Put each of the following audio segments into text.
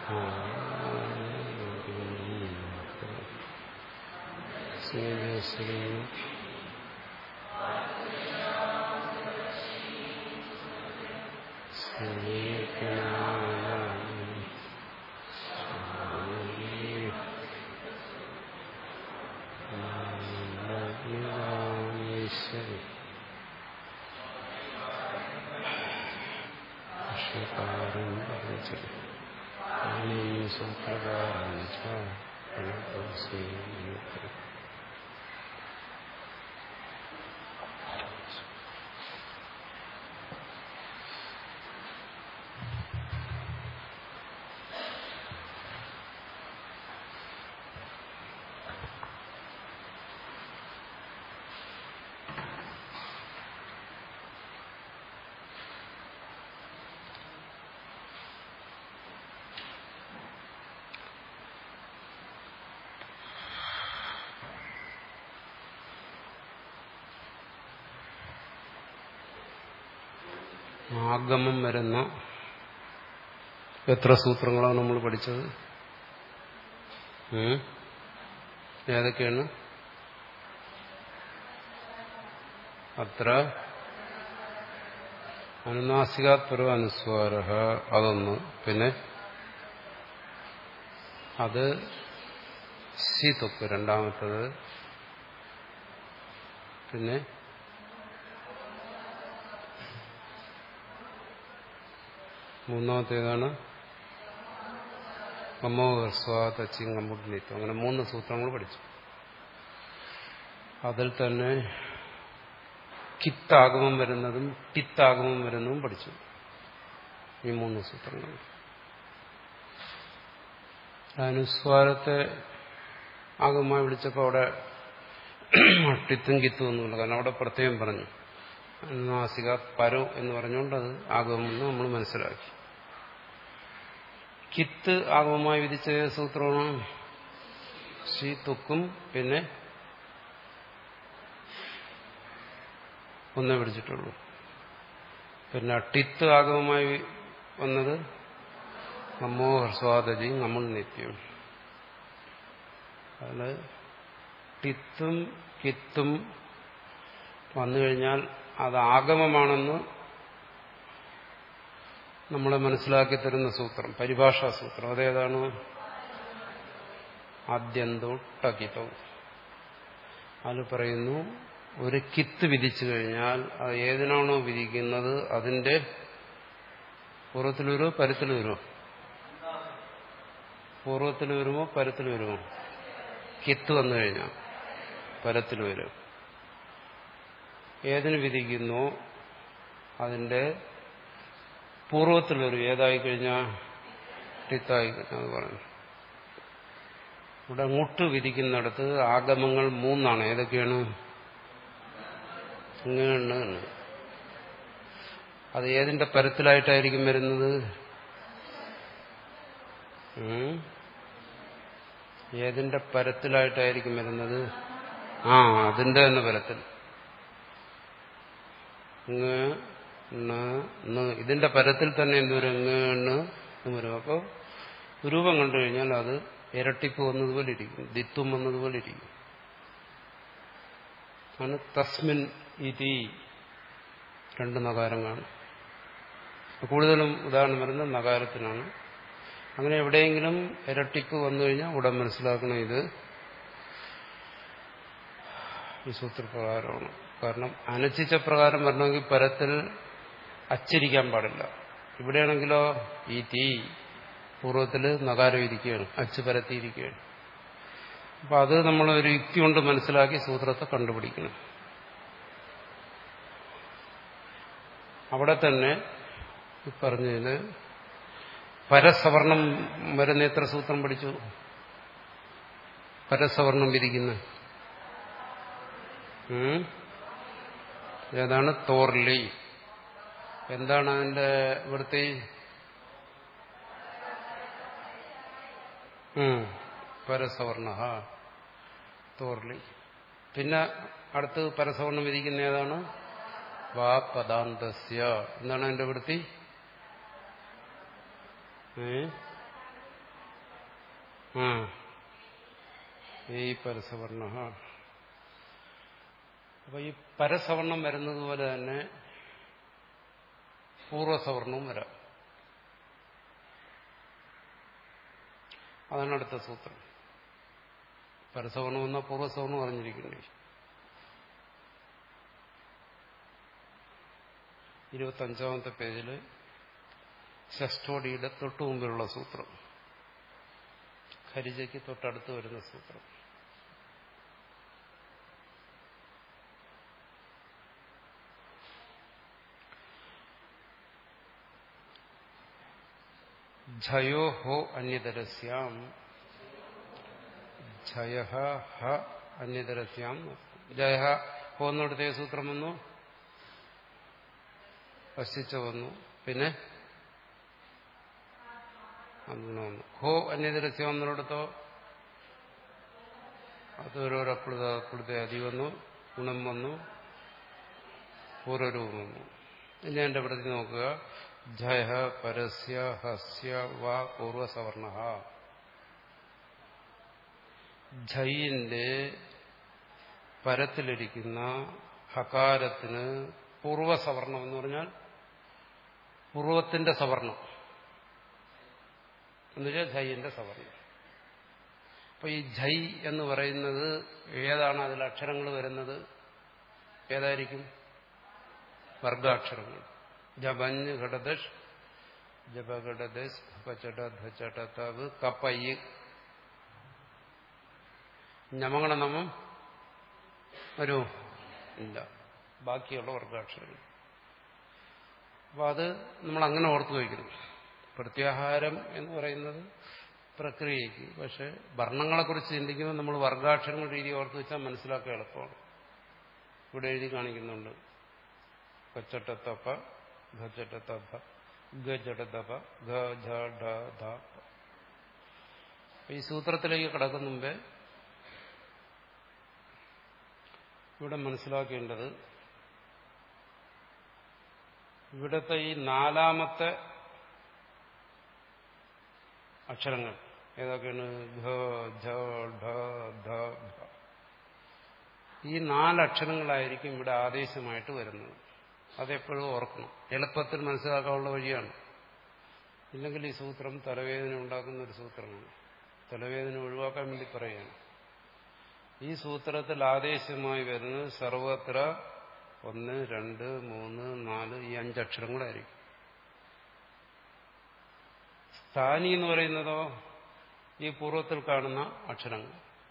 ഈശ്വരി ഭാഷ്യകാരൻ പറഞ്ഞത് സൂത്രകാരൻ ആഗമം വരുന്ന എത്ര സൂത്രങ്ങളാണ് നമ്മൾ പഠിച്ചത് ഉം? ഏതൊക്കെയാണ് അത്ര അനുനാസികാത്പരോ അനുസ്വാര അതൊന്ന് പിന്നെ അത് സി തൊക്ക് രണ്ടാമത്തത് പിന്നെ മൂന്നാമത്തേതാണ് അമ്മോ സ്വാതച്ചിങ്ങമുട്ടിനിത്വം അങ്ങനെ മൂന്ന് സൂത്രങ്ങൾ പഠിച്ചു അതിൽ തന്നെ കിത്താഗമം വരുന്നതും ടിത്താഗമം വരുന്നതും പഠിച്ചു ഈ മൂന്ന് സൂത്രങ്ങൾ അനുസ്വാരത്തെ ആഗമമായി വിളിച്ചപ്പോൾ അവിടെ ടിത്തും കിത്തും ഒന്നുമില്ല കാരണം അവിടെ പ്രത്യേകം പറഞ്ഞു നാസിക പരോ എന്ന് പറഞ്ഞുകൊണ്ട് അത് ആഗമെന്ന് നമ്മൾ മനസ്സിലാക്കി കിത്ത് ആഗമമായി വിധിച്ച ഏത് സൂത്രമാണ് ശ്രീ തുക്കും പിന്നെ ഒന്നേ പിടിച്ചിട്ടുള്ളൂ പിന്നെ ടിത്ത് ആഗമമായി വന്നത് നമ്മോ ഹർസ്വാദജി നമ്മൾ നിത്യം അതിൽ ടിത്തും കിത്തും വന്നു കഴിഞ്ഞാൽ അത് ആഗമമാണെന്ന് നമ്മളെ മനസ്സിലാക്കി തരുന്ന സൂത്രം പരിഭാഷാ സൂത്രം അതേതാണ് ആദ്യന്തോ ടകിതോ അതിൽ പറയുന്നു ഒരു കിത്ത് വിധിച്ചു കഴിഞ്ഞാൽ അത് ഏതിനാണോ വിധിക്കുന്നത് അതിന്റെ പൂർവ്വത്തിൽ വരുമോ പരത്തിൽ വരുമോ പൂർവ്വത്തിൽ വരുമോ പരത്തിൽ വരുമോ കിത്ത് വന്നു കഴിഞ്ഞാൽ പരത്തിൽ വരും ഏതിന് വിധിക്കുന്നോ അതിന്റെ പൂർവ്വത്തിൽ വരും ഏതായി കഴിഞ്ഞാൽ ടിത്തായി കഴിഞ്ഞാൽ അത് പറഞ്ഞു ഇവിടെ മുട്ട് വിധിക്കുന്നിടത്ത് ആഗമങ്ങൾ മൂന്നാണ് ഏതൊക്കെയാണ് ഇങ്ങനെ അത് ഏതിന്റെ പരത്തിലായിട്ടായിരിക്കും വരുന്നത് ഉം? ഏതിന്റെ പരത്തിലായിട്ടായിരിക്കും വരുന്നത് ആ അതിന്റെ തന്നെ പരത്തിൽ ഇങ്ങ് ണ്, ണ്. ഇതിന്റെ പരത്തിൽ തന്നെ എന്ത് വരും ഇങ്ങ് ണ് എന്ന് വരും അപ്പോൾ രൂപം കണ്ടു കഴിഞ്ഞാൽ അത് ഇരട്ടിപ്പ് വന്നതുപോലെ ഇരിക്കും ദിത്വം വന്നതുപോലെ ഇരിക്കും ആണ് തസ്മിൻ ഇതി രണ്ട് നഗാരം കാണും കൂടുതലും ഉദാഹരണം വരുന്നത് നഗാരത്തിനാണ് അങ്ങനെ എവിടെയെങ്കിലും ഇരട്ടിപ്പ് വന്നു കഴിഞ്ഞാൽ ഉടൻ മനസ്സിലാക്കണം ഇത് ഈ സൂത്രപ്രകാരമാണ് കാരണം അനച്ചിച്ച പ്രകാരം വരണമെങ്കിൽ പരത്തിൽ അച്ചിരിക്കാൻ പാടില്ല ഇവിടെയാണെങ്കിലോ ഈ തീ പൂർവ്വത്തിൽ നഗാരം ഇരിക്കുകയാണ് അച്ച് പരത്തിയിരിക്കുകയാണ് അപ്പൊ അത് നമ്മൾ ഒരു യുക്തി കൊണ്ട് മനസ്സിലാക്കി സൂത്രത്തെ കണ്ടുപിടിക്കണം അവിടെ തന്നെ ഈ പറഞ്ഞതിന് പരസവർണം വരുന്ന എത്ര സൂത്രം പഠിച്ചു പരസവർണം വിധിക്കുന്ന ഉം? ഏതാണ് തോർലി എന്താണ് അതിന്റെ വൃത്തി ഉം. പരസവർണ തോർലി പിന്നെ അടുത്ത് പരസവർണം വിധിക്കുന്ന ഏതാണ് വാ പദാന്തസ്യ എന്താണ് അതിന്റെ വൃത്തി ഏ ആ ഈ പരസവർണ അപ്പൊ ഈ പരസവർണം വരുന്നത് പോലെ തന്നെ പൂർവസവർണവും വരാം അതാണ് അടുത്ത സൂത്രം പരസവർണം എന്ന പൂർവ്വസവർണം അറിഞ്ഞിരിക്കണ്ടേ ഇരുപത്തഞ്ചാമത്തെ പേജില് ഷഷ്ടോടിയുടെ തൊട്ടു മുമ്പിലുള്ള സൂത്രം ഖരിജയ്ക്ക് തൊട്ടടുത്ത് വരുന്ന സൂത്രം ഝയോ ഹോ അന്യതരസ്യാം ഝയ ഹ അന്യതരസ്യാം ജയ ഹോ എന്നിടത്തെ സൂത്രം വന്നു പശിച്ച വന്നു പിന്നെ അങ്ങനെ വന്നു ഹോ അന്യതരസ്യം എന്നിടത്തോ അത് ഓരോരപ്പുഴ അപ്പുഴത്തെ അതി വന്നു ഗുണം വന്നു പൂർവരൂപം വന്നു ഇനി എന്റെ പ്രതി നോക്കുക ജയ പരസ്യ ഹസ്യ വാ പൂർവസവർണ ജയിന്റെ പരത്തിലിരിക്കുന്ന ഹകാരത്തിന് പൂർവസവർണം എന്ന് പറഞ്ഞാൽ പൂർവത്തിന്റെ സവർണം എന്നുവെച്ചാൽ ജയിന്റെ സവർണം അപ്പൊ ഈ ജൈ എന്ന് പറയുന്നത് ഏതാണ് അതിൽ അക്ഷരങ്ങൾ വരുന്നത് ഏതായിരിക്കും വർഗാക്ഷരങ്ങൾ ജപഞ്ഞ് ഘടദഷ് ജപഘടദശ് പച്ചട ധച്ചട തവ് കപ്പയ്യ് ഞമങ്ങണ നമം വരൂ ഇല്ല ബാക്കിയുള്ള വർഗാക്ഷരങ്ങൾ അപ്പൊ അത് നമ്മൾ അങ്ങനെ ഓർത്തു വയ്ക്കുന്നു പ്രത്യാഹാരം എന്ന് പറയുന്നത് പ്രക്രിയയ്ക്ക് പക്ഷെ വർണ്ണങ്ങളെക്കുറിച്ച് ചിന്തിക്കുമ്പോൾ നമ്മൾ വർഗാക്ഷരങ്ങൾ രീതി ഓർത്ത് വെച്ചാൽ മനസ്സിലാക്കാൻ എളുപ്പമാണ് ഇവിടെ എഴുതി കാണിക്കുന്നുണ്ട് കൊച്ചട്ടത്തപ്പ ഘച്ചട്ടത്തപ്പ ഗജടതപ ഘ ഝ ഡ ധ ഈ സൂത്രത്തിലേക്ക് കടക്കുന്ന മുമ്പേ ഇവിടെ മനസ്സിലാക്കേണ്ടത് ഇവിടുത്തെ ഈ നാലാമത്തെ അക്ഷരങ്ങൾ ഏതൊക്കെയാണ് ഘ ഝ ഢ ധ ഭ ഈ നാലക്ഷരങ്ങളായിരിക്കും ഇവിടെ ആദേശമായിട്ട് വരുന്നത് അതെപ്പോഴും ഓർക്കണം എളുപ്പത്തിൽ മനസ്സിലാക്കാനുള്ള വഴിയാണ് ഇല്ലെങ്കിൽ ഈ സൂത്രം തലവേദന ഉണ്ടാക്കുന്ന ഒരു സൂത്രമാണ് തലവേദന ഒഴിവാക്കാൻ വേണ്ടി പറയുകയാണ് ഈ സൂത്രത്തിൽ ആദേശമായി വരുന്നത് സർവത്ര ഒന്ന് രണ്ട് മൂന്ന് നാല് ഈ അഞ്ചക്ഷരങ്ങളായിരിക്കും സ്ഥാനി എന്ന് പറയുന്നതോ ഈ പൂർവ്വത്തിൽ കാണുന്ന അക്ഷരങ്ങൾ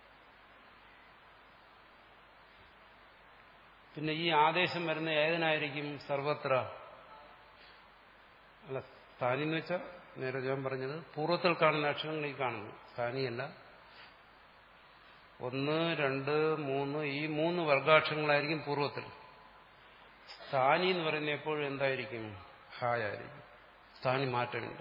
പിന്നെ ഈ ആദേശം വരുന്ന ഏതിനായിരിക്കും സർവത്ര അല്ല സ്ഥാനി എന്ന് വെച്ചാൽ നേരെ ഞാൻ പറഞ്ഞത് പൂർവ്വത്തിൽ കാണുന്ന അക്ഷരങ്ങൾ ഈ കാണുന്നു സ്ഥാനിയല്ല ഒന്ന് രണ്ട് മൂന്ന് ഈ മൂന്ന് വർഗാക്ഷരങ്ങളായിരിക്കും പൂർവ്വത്തിൽ സ്ഥാനി എന്ന് പറയുന്ന എപ്പോഴും എന്തായിരിക്കും ഹായായിരിക്കും സ്ഥാനി മാറ്റമുണ്ട്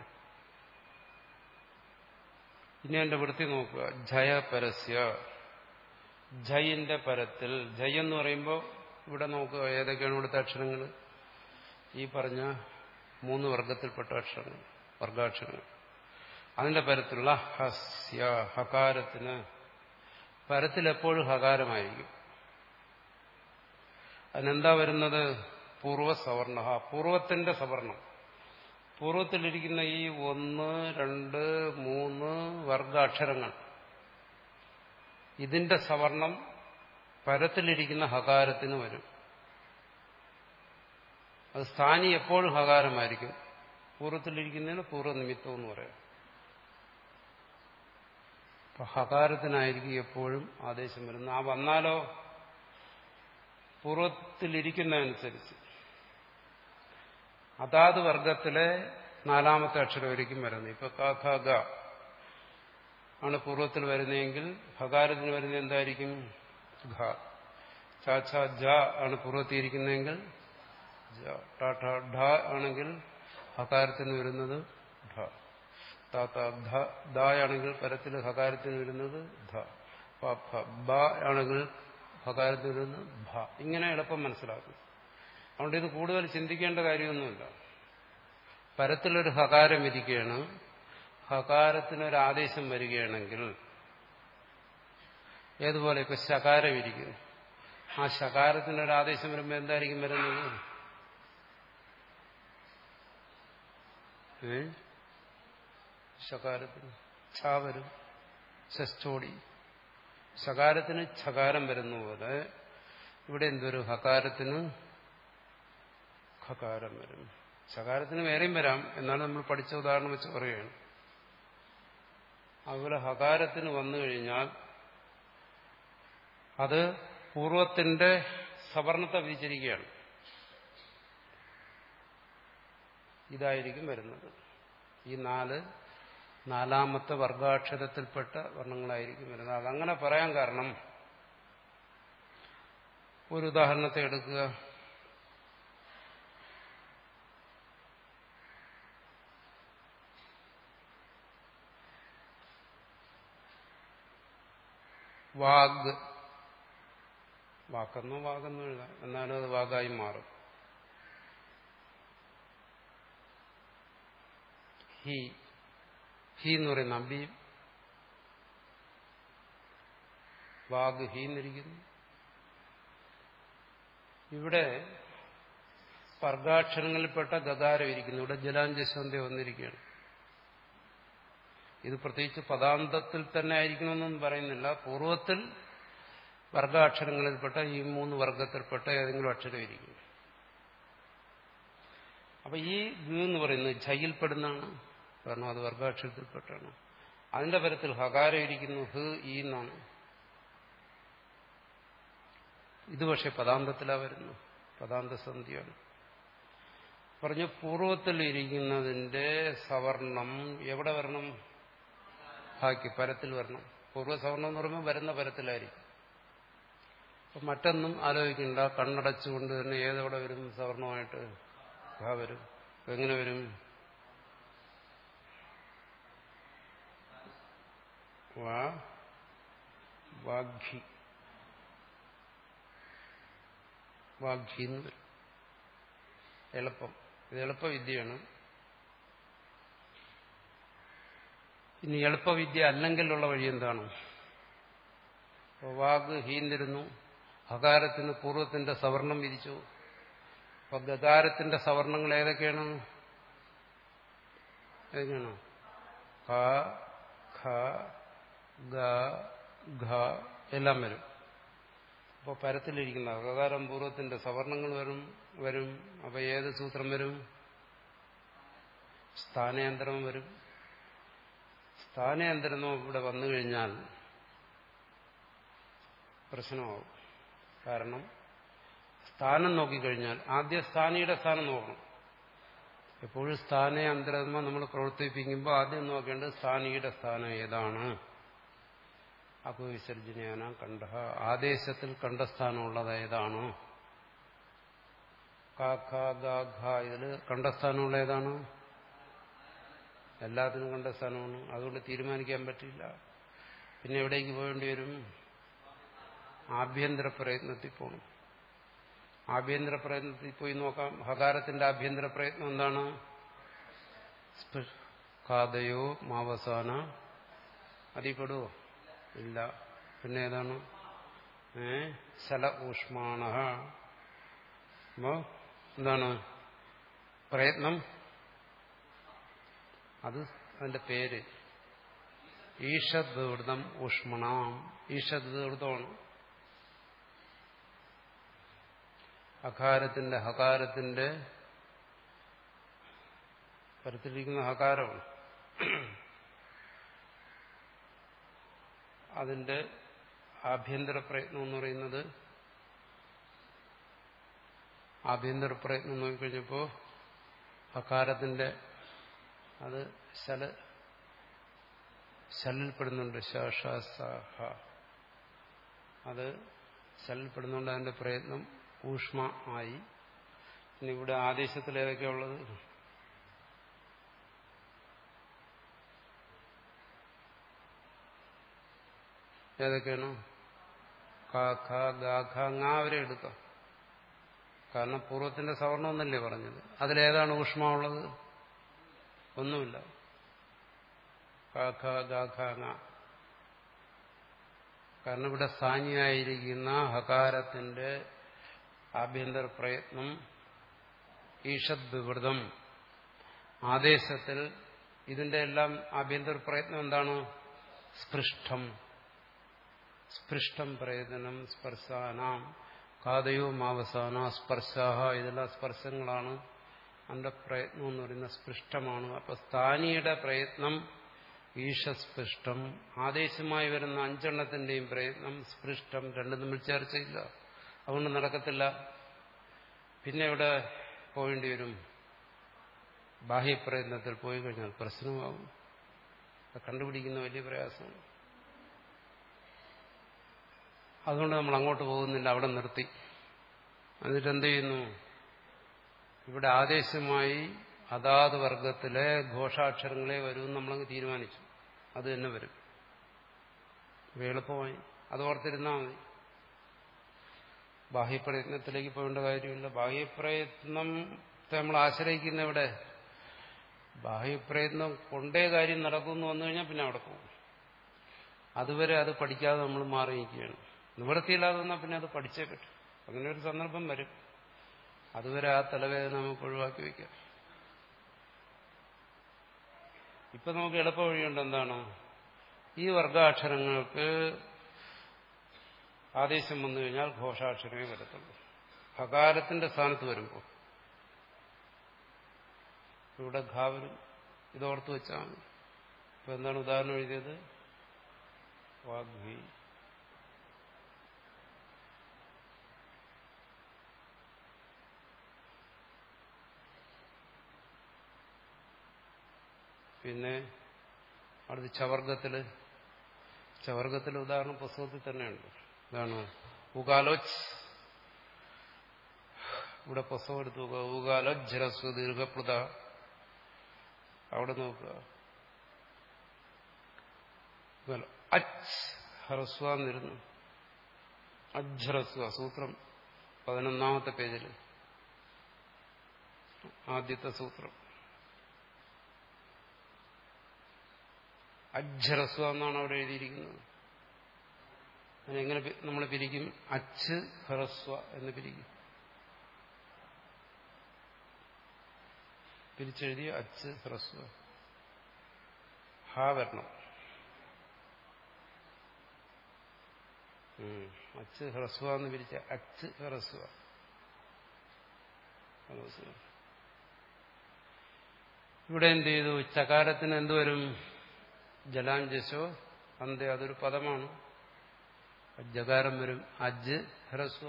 ഇനി എന്റെ വൃത്തി നോക്കുക ജയ പരസ്യ ജയിന്റെ പരത്തിൽ ജയ് എന്ന് പറയുമ്പോൾ ഇവിടെ നോക്കുക ഏതൊക്കെയാണ് ഇവിടുത്തെ അക്ഷരങ്ങൾ ഈ പറഞ്ഞ മൂന്ന് വർഗത്തിൽപ്പെട്ട അക്ഷരങ്ങൾ വർഗാക്ഷരങ്ങൾ അതിന്റെ പരത്തിലുള്ള ഹസ്യ ഹകാരത്തിന് പരത്തിൽ എപ്പോഴും ഹകാരമായിരിക്കും അതിനെന്താ വരുന്നത് പൂർവ്വ സവർണ പൂർവത്തിന്റെ സവർണം പൂർവ്വത്തിലിരിക്കുന്ന ഈ ഒന്ന് രണ്ട് മൂന്ന് വർഗാക്ഷരങ്ങൾ ഇതിന്റെ സവർണം പരത്തിലിരിക്കുന്ന ഹകാരത്തിന് വരും അത് സ്ഥാനി എപ്പോഴും ഹകാരമായിരിക്കും പൂർവ്വത്തിലിരിക്കുന്നതിന് പൂർവ്വനിമിത്തം എന്ന് പറയാം അപ്പൊ ഹകാരത്തിനായിരിക്കും എപ്പോഴും ആദേശം വരുന്നത് ആ വന്നാലോ പൂർവ്വത്തിലിരിക്കുന്നതനുസരിച്ച് അതാത് വർഗത്തിലെ നാലാമത്തെ അക്ഷരമായിരിക്കും വരുന്നത് ഇപ്പൊ ക ഖ ഗ ആണ് പൂർവ്വത്തിൽ വരുന്നതെങ്കിൽ ഹകാരത്തിന് വരുന്നത് എന്തായിരിക്കും ഘ ച ഛ ജ ആണ് പൂർവ്വത്തിയിരിക്കുന്നതെങ്കിൽ ജ ട ഠ ഢ ആണെങ്കിൽ ഹകാരത്തിന് വരുന്നത് ഢ ത ത ധ ദായാണെങ്കിൽ പരത്തിൽ ഹകാരത്തിന് വരുന്നത് ധ പ ഫ ബ ആണെങ്കിൽ ഹകാരത്തിന് വരുന്നത് ഭ ഇങ്ങനെ എളുപ്പം മനസ്സിലാക്കും അതുകൊണ്ട് ഇത് കൂടുതൽ ചിന്തിക്കേണ്ട കാര്യമൊന്നുമില്ല പരത്തിലൊരു ഹകാരം ഇരിക്കുകയാണ് ഹകാരത്തിനൊരു ആദേശം വരികയാണെങ്കിൽ ഏതുപോലെ ഇപ്പൊ ശകാരം ഇരിക്കുന്നു ആ ശകാരത്തിനൊരു ആദേശം വരുമ്പോൾ എന്തായിരിക്കും വരുന്നത് ഏ ശകാരത്തിന് ഛ വരും ഷസ്റ്റോടി ശകാരത്തിന് ഛകാരം വരുന്ന പോലെ ഇവിടെ എന്തൊരു ഹകാരത്തിന് ഖകാരം വരും ശകാരത്തിന് വേറെയും വരാം എന്നാണ് നമ്മൾ പഠിച്ച ഉദാഹരണം വെച്ച് പറയുകയാണ് അതുപോലെ ഹകാരത്തിന് വന്നു കഴിഞ്ഞാൽ അത് പൂർവത്തിന്റെ സവർണത്തെ വിധിച്ചിരിക്കുകയാണ് ഇതായിരിക്കും വരുന്നത് ഈ നാല് നാലാമത്തെ വർഗാക്ഷരത്തിൽപ്പെട്ട വർണ്ണങ്ങളായിരിക്കും വരുന്നത് അതങ്ങനെ പറയാൻ കാരണം ഒരു ഉദാഹരണത്തെ എടുക്കുക വാഗ് വാക്കെന്നോ വാഗെന്നോ എഴുതാം എന്നാലും അത് വാഗായി മാറും ഹി ഹി എന്ന് പറയുന്ന അബിയും വാഗ് ഹി എന്നിരിക്കുന്നു ഇവിടെ വർഗാക്ഷരങ്ങളിൽപ്പെട്ട ഗതാരം ഇരിക്കുന്നു ഇവിടെ ജലാഞ്ജസ്വന്ത വന്നിരിക്കുകയാണ് ഇത് പ്രത്യേകിച്ച് പദാന്തത്തിൽ തന്നെ ആയിരിക്കണമെന്നൊന്നും പറയുന്നില്ല പൂർവ്വത്തിൽ വർഗാക്ഷരങ്ങളിൽപ്പെട്ട ഈ മൂന്ന് വർഗത്തിൽപ്പെട്ട ഏതെങ്കിലും അക്ഷരം ഇരിക്കും അപ്പൊ ഈ ഗ എന്ന് പറയുന്നത് ഝയിൽപ്പെടുന്നതാണ് കാരണം അത് വർഗാക്ഷരത്തിൽപ്പെട്ടാണ് അതിന്റെ പരത്തിൽ ഹകാരം ഇരിക്കുന്നു ഹ് ഈ എന്നാണ് ഇത് പക്ഷെ പദാന്തത്തിലാ വരുന്നു പദാന്തസന്ധിയാണ് പറഞ്ഞു പൂർവത്തിൽ ഇരിക്കുന്നതിന്റെ സവർണം എവിടെ വരണം ഹാക്കി പരത്തിൽ വരണം പൂർവ്വസവർണം എന്ന് പറയുമ്പോൾ വരുന്ന പരത്തിലായിരിക്കും അപ്പൊ മറ്റൊന്നും ആലോചിക്കണ്ട കണ്ണടച്ചുകൊണ്ട് തന്നെ ഏതെവിടെ വരും സവർണമായിട്ട് ഘ വരും എങ്ങനെ വരും വാ വാഘി വാഘി എന്ന് വരും എളുപ്പം ഇത് എളുപ്പവിദ്യയാണ് ഇനി എളുപ്പവിദ്യ അല്ലെങ്കിലുള്ള വഴി എന്താണ് വാഗ് ഹീന്തിരുന്നു ഹകാരത്തിന് പൂർവ്വത്തിന്റെ സവർണം വിധിച്ചു അപ്പൊ ഗകാരത്തിന്റെ സവർണങ്ങൾ ഏതൊക്കെയാണ് ഏതൊക്കെയാണ് ക ഖ ഗ ഘ എല്ലാം വരും അപ്പോൾ പരത്തിലിരിക്കുന്ന അകാരം പൂർവ്വത്തിന്റെ സവർണങ്ങൾ വരും വരും അപ്പൊ ഏത് സൂത്രം വരും സ്ഥാനയന്ത്രം വരും സ്ഥാനയന്ത്രമോ ഇവിടെ വന്നു കഴിഞ്ഞാൽ പ്രശ്നമാവും കാരണം സ്ഥാനം നോക്കിക്കഴിഞ്ഞാൽ ആദ്യ സ്ഥാനിയുടെ സ്ഥാനം നോക്കണം എപ്പോഴും സ്ഥാന അന്തരമ നമ്മൾ പ്രവർത്തിപ്പിക്കുമ്പോൾ ആദ്യം നോക്കേണ്ടത് സ്ഥാനിയുടെ സ്ഥാനം ഏതാണ് അപവിസർജനയാന കണ്ട ആദേശത്തിൽ കണ്ട സ്ഥാനമുള്ളത് ഏതാണ് ഇതിൽ കണ്ട സ്ഥാനമുള്ള ഏതാണ് എല്ലാത്തിനും കണ്ട സ്ഥാനമാണ് അതുകൊണ്ട് തീരുമാനിക്കാൻ പറ്റില്ല പിന്നെ എവിടേക്ക് പോകേണ്ടി വരും ആഭ്യന്തര പ്രയത്നത്തിൽ പോകണം ആഭ്യന്തര പ്രയത്നത്തിൽ പോയി നോക്കാം ഹകാരത്തിന്റെ ആഭ്യന്തര പ്രയത്നം എന്താണ് കാതയോ മാവസാന അതിപ്പെടുവോ ഇല്ല പിന്നെ ഏതാണ് ഏ ശല ഊഷ്മാണ എന്താണ് പ്രയത്നം അത് അതിന്റെ പേര് ഈഷദ്വൃതം ഊഷ്മണാം ഈഷദ്വൃതമാണ് അകാരത്തിന്റെ ഹകാരത്തിന്റെ പരത്തിരിക്കുന്ന ഹകാരമാണ് അതിന്റെ ആഭ്യന്തര പ്രയത്നം എന്ന് പറയുന്നത് ആഭ്യന്തര പ്രയത്നം നോക്കിക്കഴിഞ്ഞപ്പോൾ ഹകാരത്തിന്റെ അത് ശല ശലിൽപ്പെടുന്നുണ്ട് ശാഷ അത് ശലിൽപ്പെടുന്നുണ്ട് അതിന്റെ പ്രയത്നം ഊഷ്മ ആയി പിന്നെ ഇവിടെ ആദേശത്തിൽ ഏതൊക്കെയുള്ളത് ഏതൊക്കെയാണ് ക ഖ ഗ ഖ ങ വരെ എടുക്കാം കാരണം പൂർവ്വത്തിന്റെ സവർണം എന്നല്ലേ പറഞ്ഞത് അതിലേതാണ് ഊഷ്മ ഉള്ളത് ഒന്നുമില്ല കാഖ ഗാഖ ങ കാരണം ഇവിടെ സാന്നിയായിരിക്കുന്ന ഹകാരത്തിന്റെ ആഭ്യന്തര പ്രയത്നം ഈഷദ് വിവൃതം ആദേശത്തിൽ ഇതിന്റെ എല്ലാം ആഭ്യന്തര പ്രയത്നം എന്താണ് സ്പൃഷ്ടം സ്പൃഷ്ടം പ്രയത്നം സ്പർശാനാം കാതയോ മാവസാന സ്പർശാഹ ഇതെല്ലാം സ്പർശങ്ങളാണ് അതിന്റെ പ്രയത്നം എന്ന് പറയുന്ന സ്പൃഷ്ടമാണ് അപ്പൊ സ്ഥാനിയുടെ പ്രയത്നം ഈശസ്പൃഷ്ടം ആദേശമായി വരുന്ന അഞ്ചെണ്ണത്തിന്റെയും പ്രയത്നം സ്പൃഷ്ടം രണ്ടും തമ്മിൽ ചേർച്ചയില്ല അതുകൊണ്ട് നടക്കത്തില്ല പിന്നെ ഇവിടെ പോകേണ്ടി വരും ബാഹ്യപ്രയത്നത്തിൽ പോയി കഴിഞ്ഞാൽ പ്രശ്നമാകും കണ്ടുപിടിക്കുന്ന വലിയ പ്രയാസമാണ് അതുകൊണ്ട് നമ്മൾ അങ്ങോട്ട് പോകുന്നില്ല അവിടെ നിർത്തി എന്നിട്ട് എന്ത് ചെയ്യുന്നു ഇവിടെ ആദേശമായി അതാത് വർഗത്തിലെ ഘോഷാക്ഷരങ്ങളെ വരുമെന്ന് നമ്മളങ്ങ് തീരുമാനിച്ചു അത് തന്നെ വരും എളുപ്പമായി അത് ഓർത്തിരുന്നാൽ മതി ബാഹ്യപ്രയത്നത്തിലേക്ക് പോകേണ്ട കാര്യമില്ല ബാഹ്യപ്രയത്നത്തെ നമ്മൾ ആശ്രയിക്കുന്ന ഇവിടെ ബാഹ്യപ്രയത്നം കൊണ്ടേ കാര്യം നടക്കുമെന്ന് വന്നു കഴിഞ്ഞാൽ പിന്നെ അവിടെ പോകും അതുവരെ അത് പഠിക്കാതെ നമ്മൾ മാറിയിരിക്കുകയാണ് നിവൃത്തിയില്ലാതെ വന്നാൽ പിന്നെ അത് പഠിച്ചേ പറ്റും അങ്ങനെ ഒരു സന്ദർഭം വരും അതുവരെ ആ തലവേദന നമുക്ക് ഒഴിവാക്കി വയ്ക്കാം ഇപ്പൊ നമുക്ക് എളുപ്പ വഴിയുണ്ട് എന്താണ് ഈ വർഗാക്ഷരങ്ങൾക്ക് ആദേശം വന്നു കഴിഞ്ഞാൽ ഘോഷാക്ഷരമേ വരത്തുള്ളൂ ഹകാരത്തിന്റെ സ്ഥാനത്ത് വരുമ്പോൾ ഇവിടെ ഘാവരും ഇതോർത്ത് വെച്ചാൽ മതി ഇപ്പൊ എന്താണ് ഉദാഹരണം എഴുതിയത് വാഗ്വി പിന്നെ അടുത്ത് ചവർഗത്തില് ചവർഗത്തിലെ ഉദാഹരണം പുസ്തകത്തിൽ തന്നെയുണ്ട് ഇതാണ് ഉകാലോച്ച് ഇവിടെ പുസ്തകം എടുത്ത് നോക്കുക ഉകാലോച്ച് ജലസ്വ ദീർഘപ്ലുത അവിടെ നോക്കുക അച്ച് ഹ്രസ്വ എന്നിരുന്നു അജ്ഹ്രസ്വ സൂത്രം പതിനൊന്നാമത്തെ പേജിൽ ആദ്യത്തെ സൂത്രം അജ്ഹ്രസ്വ എന്നാണ് അവിടെ എഴുതിയിരിക്കുന്നത് അതിനെങ്ങനെ നമ്മൾ പിരിക്കും അച്ച് ഹ്രസ്വ എന്ന് പിരിക്കും പിരിച്ചെഴുതിയ അച്ച് ഹ്രസ്വ ഹാ വരണം അച്ച് ഹ്രസ്വ എന്ന് പിരിച്ച അച്ച് ഹ്രസ്വ ഇവിടെ എന്ത് ചെയ്തു ചകാരത്തിന് എന്തുവരും ജലാഞ്ജസോ അന്ത്യ അതൊരു പദമാണ് ജകാരം വരും അജ് ഹ്രസ്വ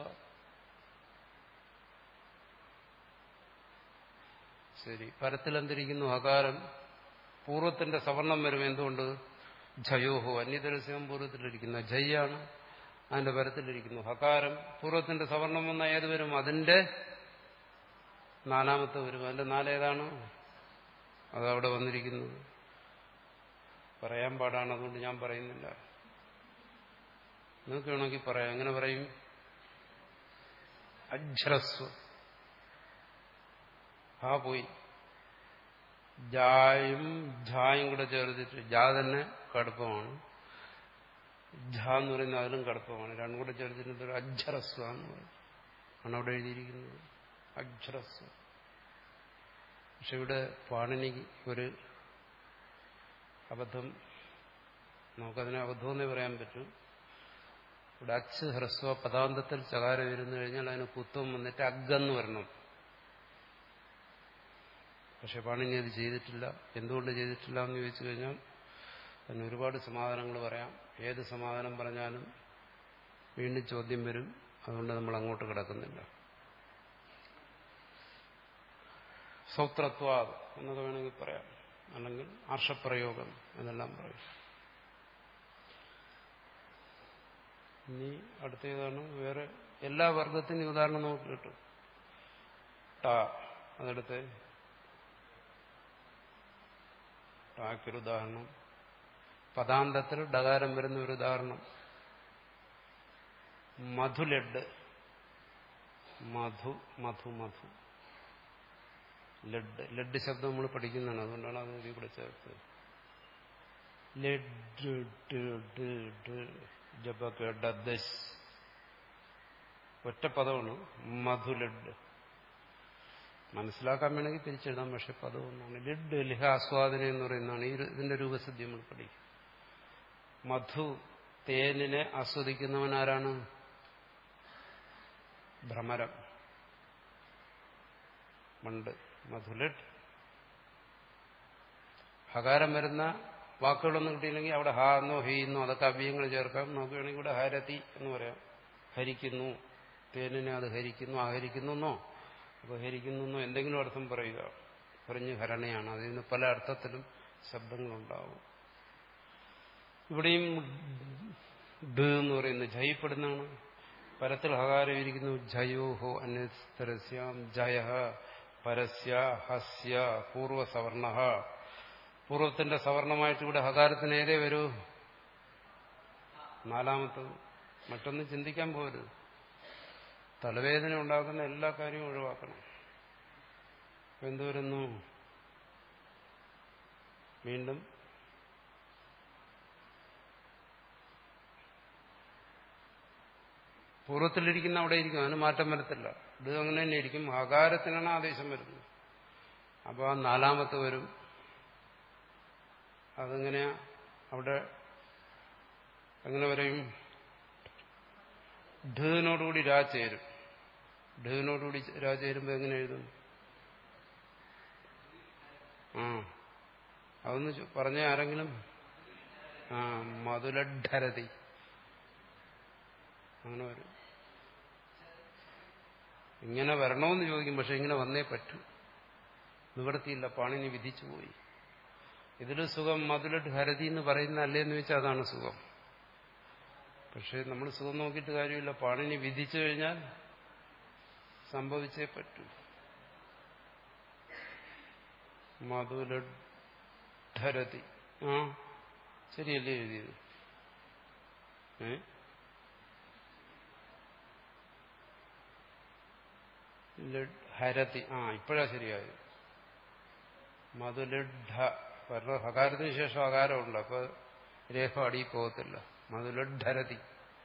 ശരി പരത്തിലെന്തിരിക്കുന്നു ഹകാരം പൂർവത്തിന്റെ സവർണം വരും എന്തുകൊണ്ട് ജയോഹോ അന്യതരസ്യം പൂർവ്വത്തിലിരിക്കുന്ന ജയ്യാണ് അതിന്റെ പരത്തിലിരിക്കുന്നു ഹകാരം പൂർവ്വത്തിന്റെ സവർണം വന്ന ഏത് വരും അതിന്റെ നാലാമത്തെ വരും അതിന്റെ നാലേതാണ് അതവിടെ വന്നിരിക്കുന്നത് പറയാൻ പാടാണ് അതുകൊണ്ട് ഞാൻ പറയുന്നില്ല നിങ്ങൾക്ക് വേണമെങ്കിൽ പറയാം എങ്ങനെ പറയും അജ്രസ്വ ആ പോയി ജായും ഝായും കൂടെ ചേർത്തിട്ട് ജാ തന്നെ കടുപ്പമാണ് ഝ എന്ന് പറയുന്നത് അതിലും കടുപ്പമാണ് രണ്ടും കൂടെ ചേർത്തിട്ട് ഒരു അജ്രസ്വ എന്ന് പറയും ആണ് അവിടെ എഴുതിയിരിക്കുന്നത് അജ്രസ്വ പക്ഷെ ഇവിടെ പാണിനിക്ക് ഒരു അബദ്ധം നമുക്കതിനെ അബദ്ധമെന്നേ പറയാൻ പറ്റും ഇവിടെ അച്ച് ഹ്രസ്വ പദാന്തത്തിൽ ചകാരം ഇരുന്നു കഴിഞ്ഞാൽ അതിന് കുത്തം വന്നിട്ട് അഗ്ഗെന്ന് വരണം പക്ഷെ പാണിനി അത് ചെയ്തിട്ടില്ല എന്തുകൊണ്ട് ചെയ്തിട്ടില്ല എന്ന് ചോദിച്ചു കഴിഞ്ഞാൽ അതിന് ഒരുപാട് സമാധാനങ്ങൾ പറയാം ഏത് സമാധാനം പറഞ്ഞാലും വീണ്ടും ചോദ്യം വരും അതുകൊണ്ട് നമ്മൾ അങ്ങോട്ട് കിടക്കുന്നില്ല സൗത്രത്വ എന്നൊക്കെ വേണമെങ്കിൽ പറയാം അല്ലെങ്കിൽ ആർഷപ്രയോഗം എന്നെല്ലാം പറയും ഇനി അടുത്തേതാണ് വേറെ എല്ലാ വർഗത്തിനും ഉദാഹരണം നമുക്ക് കിട്ടും ട അതെടുത്ത് ടാക്കൊരു ഉദാഹരണം പദാന്തത്തിൽ ഡകാരം വരുന്ന ഒരു ഉദാഹരണം മധുലഡ് മധു മധു മധു ലഡ് ലഡ് ശബ്ദം നമ്മൾ പഠിക്കുന്നതാണ് അതുകൊണ്ടാണ് അത് ഇവിടെ ചേർത്തത് ജപക ഡദ്ദശ് ഒറ്റ പദമാണ് മധുലഡ് മനസ്സിലാക്കാൻ വേണമെങ്കിൽ തിരിച്ചെഴുതാം പക്ഷെ പദം ഒന്നാണ് ലഡ് ലിഹ ആസ്വാദന എന്ന് പറയുന്നതാണ് ഈ ഇതിന്റെ രൂപസിദ്ധി നമ്മൾ പഠിക്കും മധു തേനിനെ ആസ്വദിക്കുന്നവൻ ആരാണ് ഭ്രമരം മണ്ട് മധുലഡ് ഹകാരം വരുന്ന വാക്കുകളൊന്നും കിട്ടിയില്ലെങ്കിൽ അവിടെ ഹ എന്നോ ഹി എന്നോ അതൊക്കെ അവ്യങ്ങൾ ചേർക്കാം നമുക്ക് വേണമെങ്കിൽ ഇവിടെ ഹരതി എന്ന് പറയാം ഹരിക്കുന്നു തേനിനെ അത് ഹരിക്കുന്നു ആഹരിക്കുന്നു എന്നോ അപ്പോൾ ഹരിക്കുന്നു എന്നോ എന്തെങ്കിലും അർത്ഥം പറയുക പറഞ്ഞ് ഹരണയാണ് അതിൽ നിന്ന് പല അർത്ഥത്തിലും ശബ്ദങ്ങളുണ്ടാവും ഇവിടെയും ഡ എന്ന് പറയുന്നത് ജയപ്പെടുന്നതാണ് പരത്തിൽ ഹകാരം ഇരിക്കുന്നു ജയോഹോ അന്യസ്തരസ്യാം ജയ പരസ്യ ഹസ്യ പൂർവസവർണ പൂർവത്തിന്റെ സവർണമായിട്ട് ഇവിടെ ഹകാരത്തിന് ഏതേ വരൂ നാലാമത്തത് മറ്റൊന്നും ചിന്തിക്കാൻ പോരുത് തലവേദന ഉണ്ടാക്കുന്ന എല്ലാ കാര്യവും ഒഴിവാക്കണം എന്തു വരുന്നു വീണ്ടും പൂർവ്വത്തിലിരിക്കുന്ന അവിടെ ഇരിക്കും അതിന് മാറ്റം വരത്തില്ല ഇത് അങ്ങനെ തന്നെ ഇരിക്കും ആകാരത്തിനാണ് ആദേശം വരുന്നത് അപ്പോൾ ആ നാലാമത്തെ വരും അതെങ്ങനെയാ അവിടെ എങ്ങനെ വരെയും ഢിനോടുകൂടി രാ ചേരും ഢിനോടുകൂടി രാ ചേരുമ്പോൾ എങ്ങനെ എഴുതും ആ അതൊന്ന് പറഞ്ഞ ആരെങ്കിലും ആ മധുലഡരതി അങ്ങനെ വരും ഇങ്ങനെ വരണമെന്ന് ചോദിക്കും പക്ഷെ ഇങ്ങനെ വന്നേ പറ്റൂ നിവൃത്തിയില്ല പാണിനി വിധിച്ചു പോയി ഇതിൽ സുഖം മധുലഡ് ഹരതി എന്ന് പറയുന്ന അല്ലേന്ന് വെച്ചാൽ അതാണ് സുഖം പക്ഷെ നമ്മൾ സുഖം നോക്കിയിട്ട് കാര്യമില്ല പാണിനി വിധിച്ചു കഴിഞ്ഞാൽ സംഭവിച്ചേ പറ്റൂ മധുലഡ്ഢരതി ആ ശരിയല്ലേ എഴുതിയത് ഏ ഹരതി ആ ഇപ്പോഴാ ശരിയായത് മധുലഡ്ഢ കാരണം ഹകാരത്തിന് ശേഷം അകാരമുണ്ട് അപ്പൊ രേഖ അടി പോകത്തില്ല മധുലഡ്ഢരതി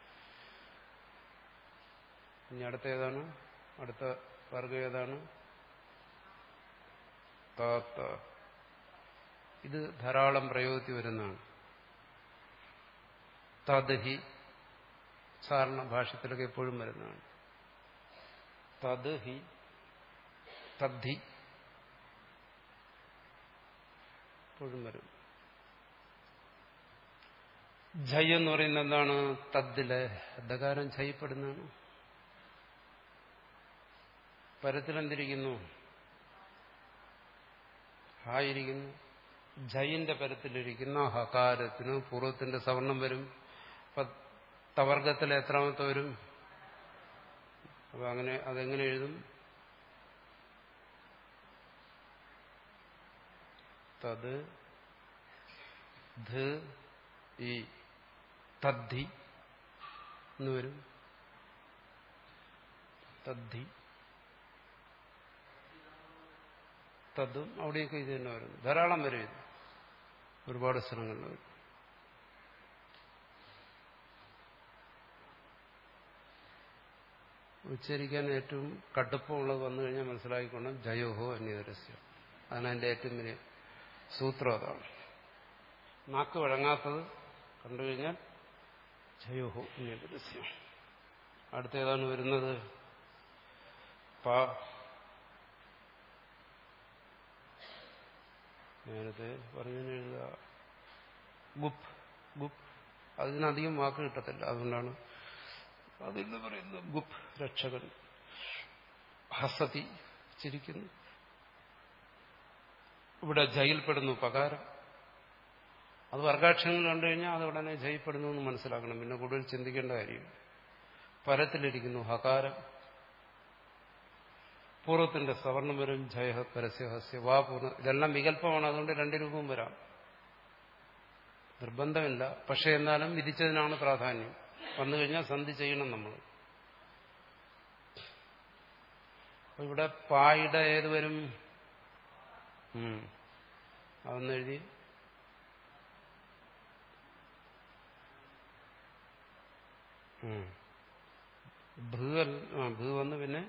ഇനി അടുത്ത ഏതാണ് അടുത്ത വർഗം ഏതാണ് താത്ത ഇത് ധാരാളം പ്രയോഗത്തിൽ വരുന്നതാണ് തദ്ഹി സാധാരണ ഭാഷത്തിലൊക്കെ എപ്പോഴും വരുന്നതാണ് തത് ഹി തദ്ധി എപ്പോഴും വരും ജയ് എന്ന് പറയുന്നത് എന്താണ് തദ്ദിലെ ദകാരം ജയപ്പെടുന്നതാണ് പരത്തിലെന്തിരിക്കുന്നു ഹായിരിക്കുന്നു ജയിന്റെ പരത്തിലിരിക്കുന്ന ഹകാരത്തിന് പൂർവ്വത്തിന്റെ സവർണം വരും തവർഗത്തിൽ എത്രാമത്തെ വരും അപ്പൊ അങ്ങനെ അതെങ്ങനെ എഴുതും തത് ധ ഈ തദ്ധി എന്ന് വരും തദ്ധി തദ്ദും അവിടെയൊക്കെ ഇത് തന്നെ വരുന്നു ധാരാളം വരും ഇത് ഒരുപാട് സ്ഥലങ്ങളിൽ വരും ഉച്ചരിക്കാൻ ഏറ്റവും കടുപ്പമുള്ളത് വന്നു കഴിഞ്ഞാൽ മനസ്സിലാക്കിക്കൊണ്ടും ജയോഹോ അന്യതരസ്യം അതാണ് അതിന്റെ ഏറ്റവും വലിയ സൂത്രം അതാണ് നാക്ക് വഴങ്ങാത്തത് കണ്ടു കഴിഞ്ഞാൽ ജയോഹോ അന്യതരസ്യം അടുത്തേതാണ് വരുന്നത് പ നേരത്തെ പറഞ്ഞു എഴുതുക ഗുപ്പ് ഗുപ്പ് അതിനധികം വാക്ക് കിട്ടത്തില്ല അതുകൊണ്ടാണ് അതിന്ന് പറയുന്നത് ഗുപ്പ് രക്ഷകൻ ഹസതി ചിരിക്കുന്നു ഇവിടെ ജയിൽപ്പെടുന്നു പകാരം അത് വർഗാക്ഷരങ്ങൾ കണ്ടു കഴിഞ്ഞാൽ അത് ഉടനെ ജയിൽപ്പെടുന്നു എന്ന് മനസ്സിലാക്കണം പിന്നെ കൂടുതൽ ചിന്തിക്കേണ്ട കാര്യം പരത്തിലിരിക്കുന്നു ഹകാരം പൂർവ്വത്തിന്റെ സവർണം വരും ജയ പരസ്യ ഹസ്യ വാ പൂർണ്ണ ഇതെല്ലാം വികല്പമാണ് അതുകൊണ്ട് രണ്ട് രൂപവും വരാം നിർബന്ധമില്ല പക്ഷെ എന്നാലും വിധിച്ചതിനാണ് പ്രാധാന്യം വന്നു കഴിഞ്ഞാൽ സന്ധി ചെയ്യണം നമ്മൾ അപ്പൊ ഇവിടെ പായുടെ ഏത് വരും അതൊന്ന് എഴുതി ഉം. ഭൃ അല്ല- ആ, ഭൃ വന്ന് പിന്നെ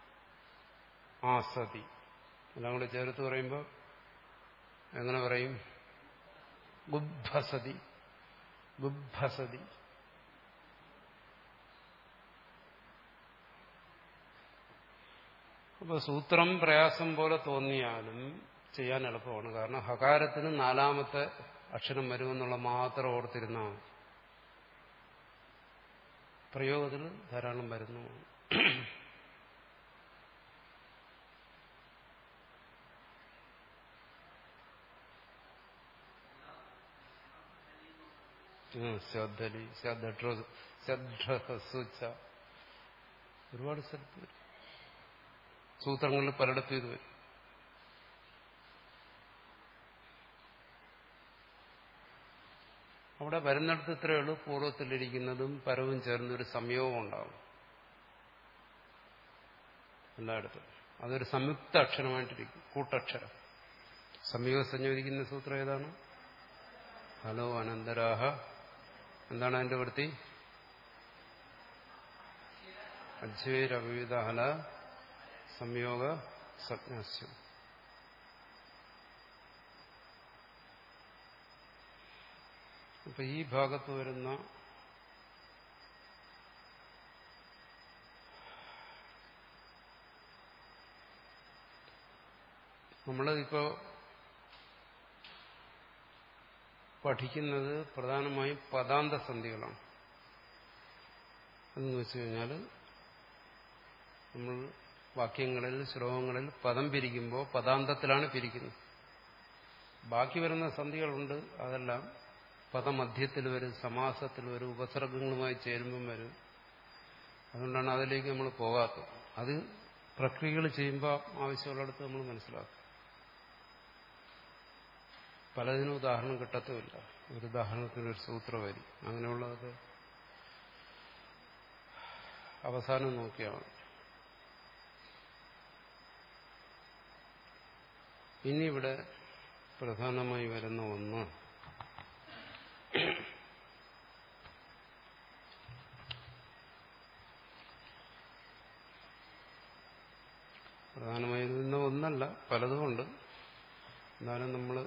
ആസതി എല്ലാം കൂടെ ചേർത്ത് പറയുമ്പോൾ എങ്ങനെ പറയും ഗുബ്ഭസതി ഗുബ്ഭസതി അപ്പോൾ സൂത്രം പ്രയാസം പോലെ തോന്നിയാലും ചെയ്യാൻ എളുപ്പമാണ് കാരണം ഹകാരത്തിന് നാലാമത്തെ അക്ഷരം വരുമെന്നുള്ള മാത്രം ഓർത്തിരുന്നാൽ മതി. പ്രയോഗത്തിൽ ധാരാളം വരുന്നു ശ്രദ്ധലി ശ്രദ്ധ ഒരുപാട് സ്ഥലത്ത് വരും സൂത്രങ്ങളിൽ പലയിടത്തും ഇത് വരും അവിടെ വരുന്നിടത്ത് ഇത്രയേ ഉള്ളൂ പൂർവ്വത്തിലിരിക്കുന്നതും പരവും ചേർന്നൊരു സംയോഗം ഉണ്ടാവും എല്ലായിടത്തും അതൊരു സംയുക്ത അക്ഷരമായിട്ടിരിക്കും കൂട്ടക്ഷരം സംയോഗം സംയോജിക്കുന്ന സൂത്രം ഏതാണ് ഹലോ അനന്തരാഹ എന്താണ് അതിന്റെ വൃത്തി അജ്വൈരവിധ ഹല സംയോഗ സജ്ഞാസ്യം അപ്പൊ ഈ ഭാഗത്ത് വരുന്ന നമ്മൾ ഇപ്പോ പഠിക്കുന്നത് പ്രധാനമായും പദാന്ത സന്ധികളാണ് എന്ന് വെച്ച് കഴിഞ്ഞാൽ നമ്മൾ വാക്യങ്ങളിൽ ശ്ലോകങ്ങളിൽ പദം പിരിക്കുമ്പോൾ പദാന്തത്തിലാണ് പിരിക്കുന്നത് ബാക്കി വരുന്ന സന്ധികളുണ്ട് അതെല്ലാം പദമധ്യത്തിൽ വരും സമാസത്തിൽ വരും ഉപസർഗങ്ങളുമായി ചേരുമ്പം വരും അതുകൊണ്ടാണ് അതിലേക്ക് നമ്മൾ പോകാത്തത് അത് പ്രക്രിയകൾ ചെയ്യുമ്പോൾ ആവശ്യമുള്ളിടത്ത് നമ്മൾ മനസ്സിലാക്കും പലതിനും ഉദാഹരണം കിട്ടത്തുമില്ല ഒരു ഉദാഹരണത്തിന് ഒരു സൂത്രം വരും അങ്ങനെയുള്ളതൊക്കെ അവസാനം നോക്കിയാൽ മതി ഇനി ഇവിടെ പ്രധാനമായി വരുന്ന ഒന്ന് പ്രധാനമായി വരുന്ന ഒന്നല്ല പലതുമുണ്ട് എന്നാലും നമ്മൾ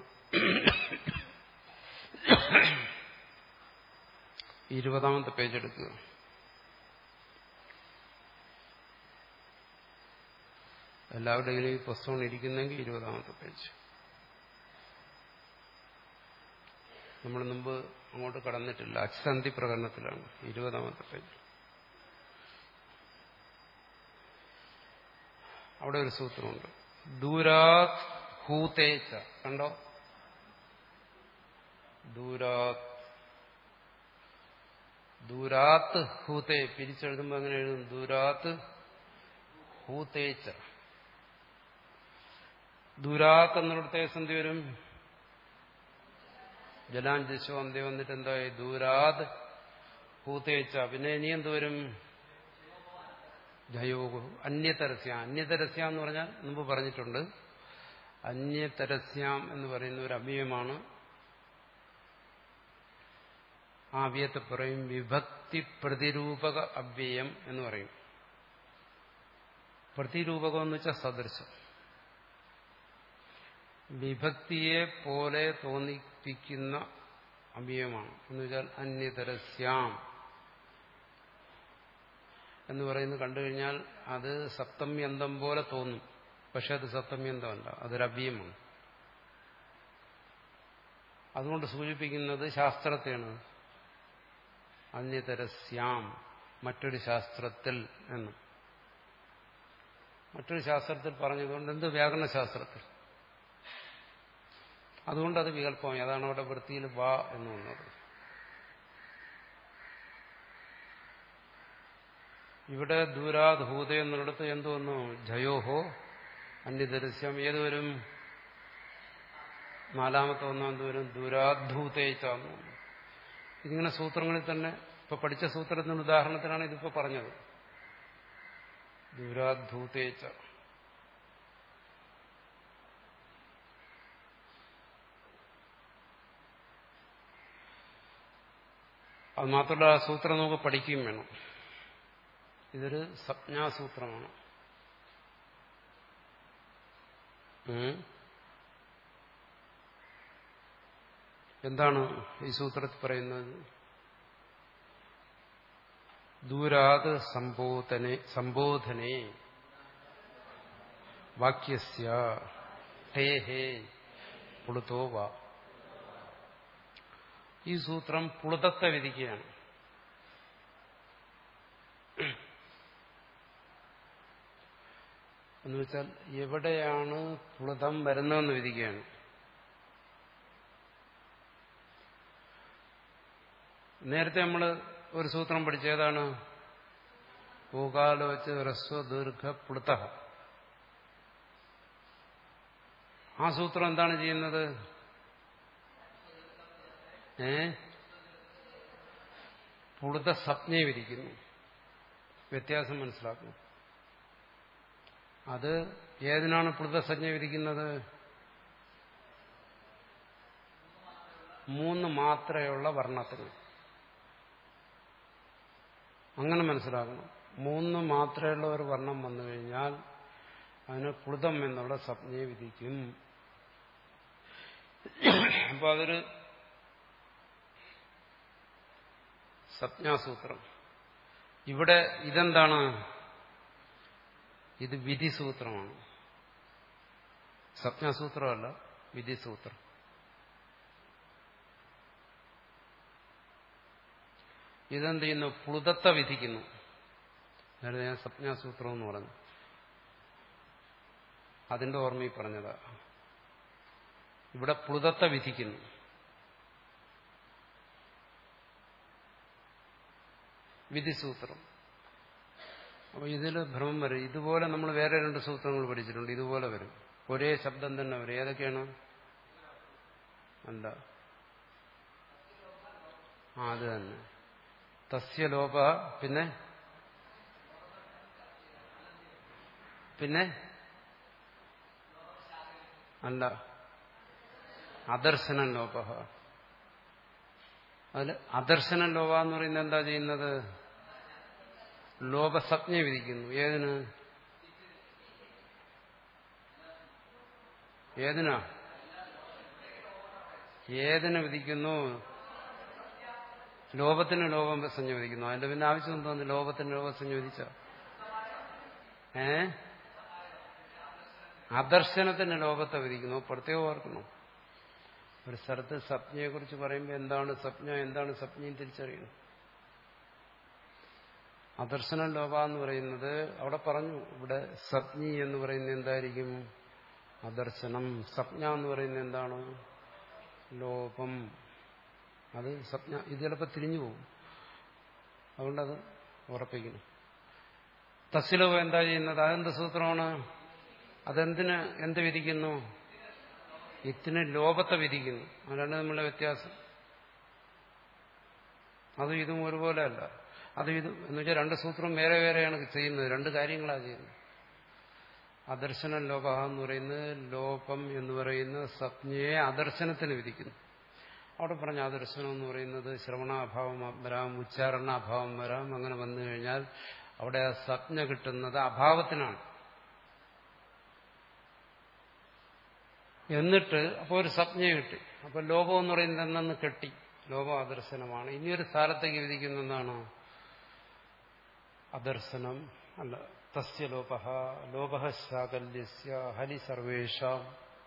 ഇരുപതാമത്തെ പേജ് എടുക്കുക എല്ലാവരുടെയും ഈ പുസ്തകം ഇരിക്കുന്നെങ്കിൽ ഇരുപതാമത്തെ പേജ് നമ്മൾ മുമ്പ് അങ്ങോട്ട് കടന്നിട്ടില്ല അച്ഛസന്ധി പ്രകടനത്തിലാണ് ഇരുപതാമത്തെ പേജ് അവിടെ ഒരു സൂത്രമുണ്ട് ദൂരാത് ഹൂതേച്ച കണ്ടോ ദൂരാത് ദൂരാത്ത് ഹൂതേ പിരിച്ചെഴുതുമ്പോൾ അങ്ങനെ എഴുതും ദൂരാത്ത് ഹൂതേച്ച ദൂരാത്ത് എന്നിടത്തെ സന്ധി വരും ജലാഞ്ജശോ അന്ത്യം വന്നിട്ട് എന്തായി ദൂരാത് ഹൂതേച്ച പിന്നെ ഇനി എന്ത് വരും ജയോഗു അന്യതരസ്യ അന്യതരസ്യ എന്ന് പറഞ്ഞാൽ മുമ്പ് പറഞ്ഞിട്ടുണ്ട് അന്യതരസ്യാം എന്ന് പറയുന്ന ഒരു അവ്യയമാണ് ആ അവ്യയത്തെ പറയും വിഭക്തി പ്രതിരൂപക അവ്യയം എന്ന് പറയും പ്രതിരൂപകം എന്ന് വെച്ചാൽ സദൃശം വിഭക്തിയെ പോലെ തോന്നിപ്പിക്കുന്ന അവ്യയമാണ് എന്ന് വെച്ചാൽ അന്യതരസ്യാം എന്ന് പറയുന്നത് കണ്ടു കഴിഞ്ഞാൽ അത് സപ്തമ്യന്തം പോലെ തോന്നും പക്ഷെ അത് സപ്തമ്യന്തമല്ല അതൊരു അവ്യയമാണ് അതുകൊണ്ട് സൂചിപ്പിക്കുന്നത് ശാസ്ത്രത്തെയാണ് അന്യതരസ്യാം മറ്റൊരു ശാസ്ത്രത്തിൽ എന്ന് മറ്റൊരു ശാസ്ത്രത്തിൽ പറഞ്ഞതുകൊണ്ട് എന്ത് വ്യാകരണ ശാസ്ത്രത്തിൽ അതുകൊണ്ട് അത് വികല്പമായി അതാണ് അവിടെ വൃത്തിയിൽ വാ എന്ന് വന്നത് ഇവിടെ ദൂരാധൂത എന്നിടത്ത് എന്ത് വന്നു ജയോഹോ അന്യദൃശ്യം ഏത് വരും നാലാമത്തെ ഒന്നാം വരും ദൂരാധൂതേച്ചാന്ന് ഇതിങ്ങനെ സൂത്രങ്ങളിൽ തന്നെ ഇപ്പൊ പഠിച്ച സൂത്രത്തിന് ഉദാഹരണത്തിനാണ് ഇതിപ്പോ പറഞ്ഞത് ദൂരാധൂതേച്ച അത് മാത്രമല്ല ആ സൂത്രം നമുക്ക് പഠിക്കുകയും വേണം ഇതൊരു സംജ്ഞാസൂത്രമാണ് ഉം. എന്താണ് ഈ സൂത്രത്തിൽ പറയുന്നത് ദൂരാത് സംബോധനെ സംബോധനെ വാക്യസ്യ ഹേ ഹേ പുളുത്തോ വാ ഈ സൂത്രം പുളുതത്തെ വിധിക്കുകയാണ് എന്ന് വെച്ചാൽ എവിടെയാണ് പുളുതം വരുന്നതെന്ന് വിധിക്കുകയാണ് നേരത്തെ നമ്മൾ ഒരു സൂത്രം പഠിച്ചേതാണ് പൂകാലോച്ച് ഹ്രസ്വ ദീർഘ പുളുത്ത ആ സൂത്രം എന്താണ് ചെയ്യുന്നത് ഏ പുളുത സ്വപ്നയെ വിരിക്കുന്നു വ്യത്യാസം മനസ്സിലാക്കുന്നു അത് ഏതിനാണ് പുളുതസജ്ഞ വിധിക്കുന്നത് മൂന്ന് മാത്രയുള്ള വർണ്ണത്തിന് അങ്ങനെ മനസ്സിലാക്കണം മൂന്ന് മാത്രമുള്ള ഒരു വർണ്ണം വന്നു കഴിഞ്ഞാൽ അതിന് പുളുതം എന്നുള്ള സ്വപ്നയെ വിധിക്കും അപ്പൊ അതൊരു സംജ്ഞാസൂത്രം ഇവിടെ ഇതെന്താണ് ഇത് വിധിസൂത്രമാണ് സംജ്ഞാസൂത്രമല്ല വിധിസൂത്രം ഇതെന്ത് ചെയ്യുന്നു പ്ലുതത്തെ വിധിക്കുന്നു നേരത്തെ ഞാൻ സംജ്ഞാസൂത്രം എന്ന് പറഞ്ഞു അതിന്റെ ഓർമ്മയിൽ പറഞ്ഞതാ ഇവിടെ പ്ലുതത്തെ വിധിക്കുന്നു വിധിസൂത്രം അപ്പൊ ഇതിൽ ഭ്രമം വരും ഇതുപോലെ നമ്മൾ വേറെ രണ്ട് സൂത്രങ്ങൾ പഠിച്ചിട്ടുണ്ട് ഇതുപോലെ വരും ഒരേ ശബ്ദം തന്നെ വരും ഏതൊക്കെയാണ് അല്ല ആ അത് തന്നെ തസ്യലോപ പിന്നെ പിന്നെ അല്ല അദർശന ലോപ അതിൽ അദർശന ലോപ എന്ന് പറയുന്നത് എന്താ ചെയ്യുന്നത് ലോപസജ്ഞ വിധിക്കുന്നു ഏതിന് ഏതിനാ ഏതിനെ വിധിക്കുന്നു ലോപത്തിന് ലോപസഞ്ജ വിധിക്കുന്നു അതിന്റെ പിന്നെ ആവശ്യം എന്തോന്ന് ലോപത്തിന് ലോപസഞ്ജ വിധിച്ച ഏ അദർശനത്തിന് ലോപത്തെ വിധിക്കുന്നു പ്രത്യേകം ഓർക്കണം ഒരു സ്ഥലത്ത് സപ്ഞയെ കുറിച്ച് പറയുമ്പോൾ എന്താണ് സപ്ഞ എന്താണ് സപ്ഞയും തിരിച്ചറിയണം അദർശന ലോപ എന്ന് പറയുന്നത് അവിടെ പറഞ്ഞു ഇവിടെ സപ്ഞി എന്ന് പറയുന്നത് എന്തായിരിക്കും അദർശനം സപ്ഞ എന്ന് പറയുന്നത് എന്താണ് ലോപം അത് സപ്ഞ ഇത് ചിലപ്പോൾ തിരിഞ്ഞു പോകും അതുകൊണ്ടത് ഉറപ്പിക്കണം തസ്യലോപം എന്താ ചെയ്യുന്നത് അതെന്ത് സൂത്രമാണ് അതെന്തിന് എന്ത് വിധിക്കുന്നു ഇത്തിന് ലോപത്തെ വിധിക്കുന്നു അതാണ് നമ്മളെ വ്യത്യാസം അതും ഇതും ഒരുപോലെ അല്ല അതും ഇതും എന്ന് വെച്ചാൽ രണ്ട് സൂത്രം വേറെ വേറെയാണ് ചെയ്യുന്നത് രണ്ട് കാര്യങ്ങളാണ് ചെയ്യുന്നത് അദർശന ലോപ എന്ന് പറയുന്നത് ലോപം എന്ന് പറയുന്ന സപ്ഞയെ അദർശനത്തിന് വിധിക്കുന്നു അവിടെ പറഞ്ഞ അദർശനം എന്ന് പറയുന്നത് ശ്രവണാഭാവം വരാം ഉച്ചാരണാഭാവം വരാം അങ്ങനെ വന്നു കഴിഞ്ഞാൽ അവിടെ ആ സപ്ഞ കിട്ടുന്നത് അഭാവത്തിനാണ് എന്നിട്ട് അപ്പോൾ ഒരു സപ്ഞ കിട്ടി അപ്പോൾ ലോപം എന്ന് പറയുന്നത് എന്തെന്ന് കെട്ടി ലോപം അദർശനമാണ് ഇനിയൊരു സ്ഥാനത്തേക്ക് വിധിക്കുന്ന എന്താണ് അദർശനം അല്ല തസ്യ ലോപ ലോപ ശാകല്യസ്യ ഹരി സർവേഷാം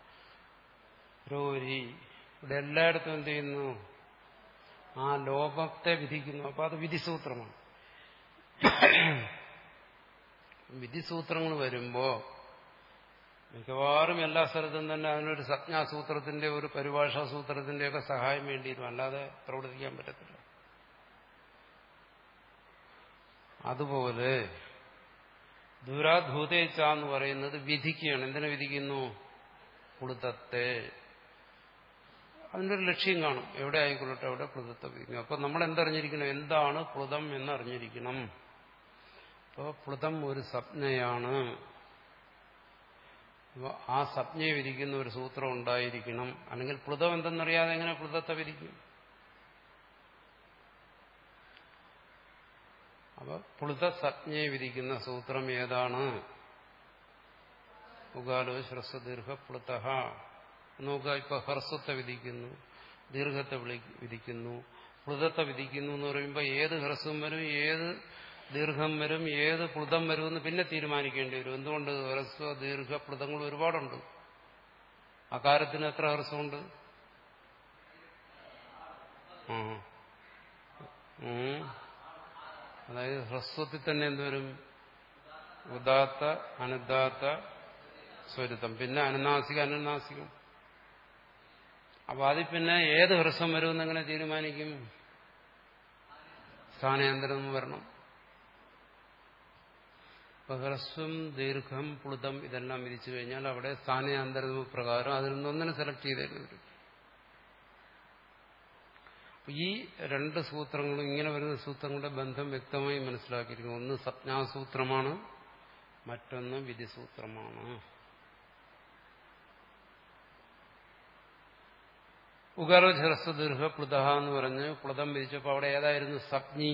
രോരി ഇവിടെ എല്ലായിടത്തും എന്ത് ചെയ്യുന്നു ആ ലോപത്തെ വിധിക്കുന്നു അപ്പൊ അത് വിധിസൂത്രമാണ് വിധിസൂത്രങ്ങൾ വരുമ്പോ മിക്കവാറും എല്ലാ സ്ഥലത്തും തന്നെ അതിനൊരു സംജ്ഞാസൂത്രത്തിന്റെ ഒരു പരിഭാഷാസൂത്രത്തിന്റെ ഒക്കെ സഹായം വേണ്ടിയിരുന്നു അല്ലാതെ പ്രവർത്തിക്കാൻ പറ്റത്തില്ല അതുപോലെ ദൂരാധൂതേച്ച എന്ന് പറയുന്നത് വിധിക്കുകയാണ് എന്തിനെ വിധിക്കുന്നു പുളുത്തത്തെ അതിൻ്റെ ഒരു ലക്ഷ്യം കാണും എവിടെ ആയിക്കൊള്ളട്ടെ എവിടെ പ്ലുതത്തെ വിധിക്കും അപ്പം നമ്മൾ എന്തറിഞ്ഞിരിക്കണം എന്താണ് പ്ലുതം എന്നറിഞ്ഞിരിക്കണം അപ്പോൾ പ്ലുതം ഒരു സ്വപ്നയാണ് അപ്പോൾ ആ സ്വപ്നയെ വിധിക്കുന്ന ഒരു സൂത്രം ഉണ്ടായിരിക്കണം അല്ലെങ്കിൽ പ്ലുതം എന്തെന്നറിയാതെ എങ്ങനെ പ്ലുതത്തെ വിധിക്കും അപ്പൊ പുളുത സജ്ഞയെ വിധിക്കുന്ന സൂത്രം ഏതാണ് ഉകാലോ ശ്രസ്വ ദീർഘ പ്ലുത നോക്കുക ഇപ്പൊ ഹ്രസ്വത്തെ വിധിക്കുന്നു ദീർഘത്തെ വിളി- വിധിക്കുന്നു പ്ലുതത്തെ വിധിക്കുന്നു എന്ന് പറയുമ്പോൾ ഏത് ഹ്രസ്വം വരും ഏത് ദീർഘം വരും ഏത് പ്ലുതം വരും എന്ന് പിന്നെ തീരുമാനിക്കേണ്ടി വരും എന്തുകൊണ്ട് ഹ്രസ്വ ദീർഘ പ്ലുതങ്ങൾ ഒരുപാടുണ്ട് അകാരത്തിന് എത്ര ഹ്രസ്വമുണ്ട് ആ ഉം. അതായത് ഹ്രസ്വത്തിൽ തന്നെ എന്തുവരും ഉദാത്ത അനുദാത്ത സ്വരുത്തം പിന്നെ അനുനാസിക അനുനാസികം അപ്പൊ അതിൽ പിന്നെ ഏത് ഹ്രസ്വം വരുമെന്ന് എങ്ങനെ തീരുമാനിക്കും സ്ഥാനാന്തരം വരണം അപ്പൊ ഹ്രസ്വം ദീർഘം പ്ലുതം ഇതെല്ലാം വിധിച്ചു കഴിഞ്ഞാൽ അവിടെ സ്ഥാനാന്തരം പ്രകാരം അതിൽ നിന്നൊന്നിനെ സെലക്ട് ചെയ്തേണ്ടി വരും അപ്പൊ ഈ രണ്ട് സൂത്രങ്ങളും ഇങ്ങനെ വരുന്ന സൂത്രങ്ങളുടെ ബന്ധം വ്യക്തമായി മനസ്സിലാക്കിയിരിക്കുന്നു ഒന്ന് സപ്ഞാസൂത്രമാണ് മറ്റൊന്ന് വിധിസൂത്രമാണ് ഉഗർഹ്രസ്വ ദീർഘ പ്ലുത എന്ന് പറഞ്ഞ് പ്ലുതം വിധിച്ചപ്പോൾ അവിടെ ഏതായിരുന്നു സപ്ഞി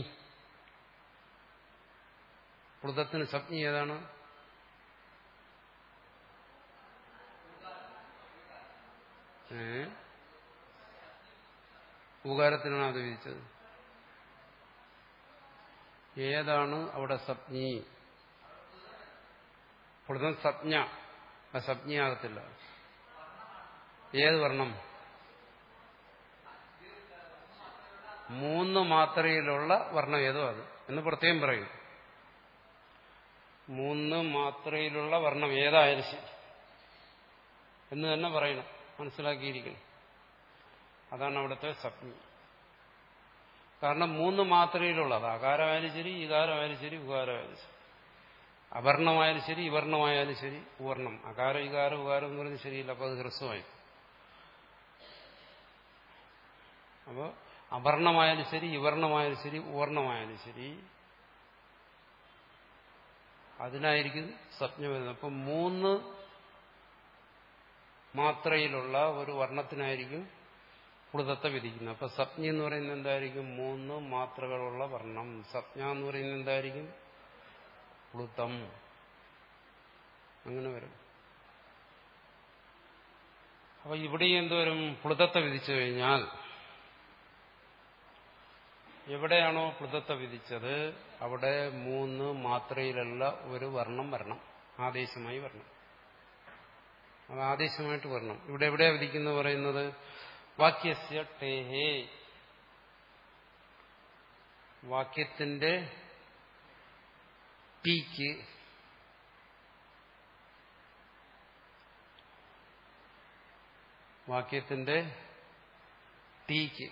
പ്ലുതത്തിന് സപ്ഞി ഏതാണ് ഏ ഉകാരത്തിനാണ് അത് വിധിച്ചത് ഏതാണ് അവിടെ സപ്ഞി പ്ലുതം സപ്ഞ ആ സപ്ഞയാകത്തില്ല ഏത് വർണ്ണം മൂന്ന് മാത്രയിലുള്ള വർണ്ണം ഏതോ അത് എന്ന് പ്രത്യേകം പറയും മൂന്ന് മാത്രയിലുള്ള വർണ്ണം ഏതായാലും ശരി എന്ന് തന്നെ പറയണം മനസ്സിലാക്കിയിരിക്കണം അതാണ് അവിടുത്തെ സപ്ഞി കാരണം മൂന്ന് മാത്രയിലുള്ളത് അകാരമായാലും ശരി ഇകാരമായാലും ശരി ഉകാരമായാലും ശരി അവർണമായാലും ശരി ഇവർണമായാലും ശരി ഉവർണം അകാരം ഇകാരം ഉകാരം എന്ന് പറഞ്ഞാൽ ശരിയില്ല അപ്പോൾ അത് ഹ്രസ്വമായി അപ്പോൾ അവർണമായാലും ശരി ഇവർണമായാലും ശരി ഉവർണമായാലും ശരി അതിനായിരിക്കും സപ്ഞ വരുന്നത് അപ്പം മൂന്ന് മാത്രയിലുള്ള ഒരു വർണ്ണത്തിനായിരിക്കും പ്ലുതത്തെ വിധിക്കുന്നത് അപ്പൊ സപ്ഞ എന്ന് പറയുന്നത് എന്തായിരിക്കും മൂന്ന് മാത്രകളുള്ള വർണ്ണം സപ്ഞ എന്ന് പറയുന്നത് എന്തായിരിക്കും പ്ലുതം അങ്ങനെ വരും അപ്പൊ ഇവിടെ എന്തോരും പ്ലുതത്തെ വിധിച്ചു കഴിഞ്ഞാൽ എവിടെയാണോ പ്ലുതത്തെ വിധിച്ചത് അവിടെ മൂന്ന് മാത്രയിലുള്ള ഒരു വർണ്ണം വരണം ആദേശമായി വരണം അത് ആദേശമായിട്ട് വരണം ഇവിടെ എവിടെയാ വിധിക്കുന്നത് പറയുന്നത് വാക്യസ്യ ടേഹേ വാക്യത്തിന്റെ ടീക്ക് വാക്യത്തിന്റെ ടീക്ക്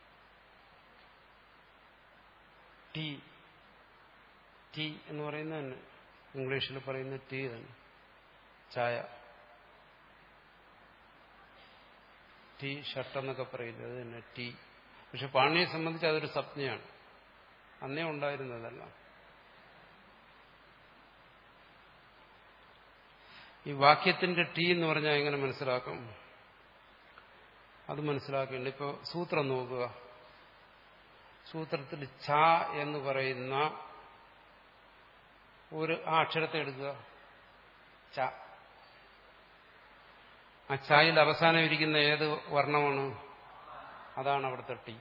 ടീ ടീ എന്ന് പറയുന്നത് തന്നെ ഇംഗ്ലീഷിൽ പറയുന്ന ടീ തന്നെ ചായ ടീ ഷർട്ട് എന്നൊക്കെ പറയുന്നത് അത് തന്നെ ടീ പക്ഷെ പാണിയെ സംബന്ധിച്ച് അതൊരു സ്വപ്നയാണ് അന്നേ ഉണ്ടായിരുന്നതല്ല ഈ വാക്യത്തിന്റെ ടീ എന്ന് പറഞ്ഞാൽ എങ്ങനെ മനസ്സിലാക്കും അത് മനസ്സിലാക്കേണ്ട ഇപ്പൊ സൂത്രം നോക്കുക സൂത്രത്തിൽ ഛ എന്ന് പറയുന്ന ഒരു ആ അക്ഷരത്തെ എടുക്കുക ച ആ ഛായിൽ അവസാനം ഇരിക്കുന്ന ഏത് വർണ്ണമാണ് അതാണ് അവിടുത്തെ ടി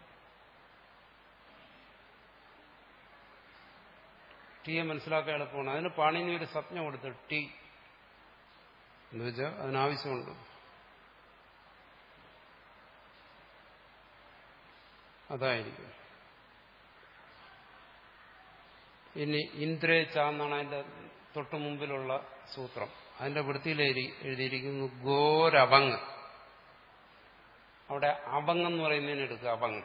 ടീയെ മനസ്സിലാക്കാൻ എളുപ്പമാണ് അതിന് പാണിനി ഒരു സ്വപ്നം കൊടുത്തു ടി എന്ന് വെച്ചാൽ അതിനാവശ്യമുണ്ട് അതായിരിക്കും ഇനി ഇന്ദ്രേ ച എന്നാണ് അതിന്റെ തൊട്ടു മുമ്പിലുള്ള സൂത്രം അതിന്റെ വൃത്തിയിൽ എഴുതിയിരിക്കുന്നു ഗോരവങ് അവിടെ അവങ് എന്ന് പറയുന്നതിന് എടുക്കുക അവങ്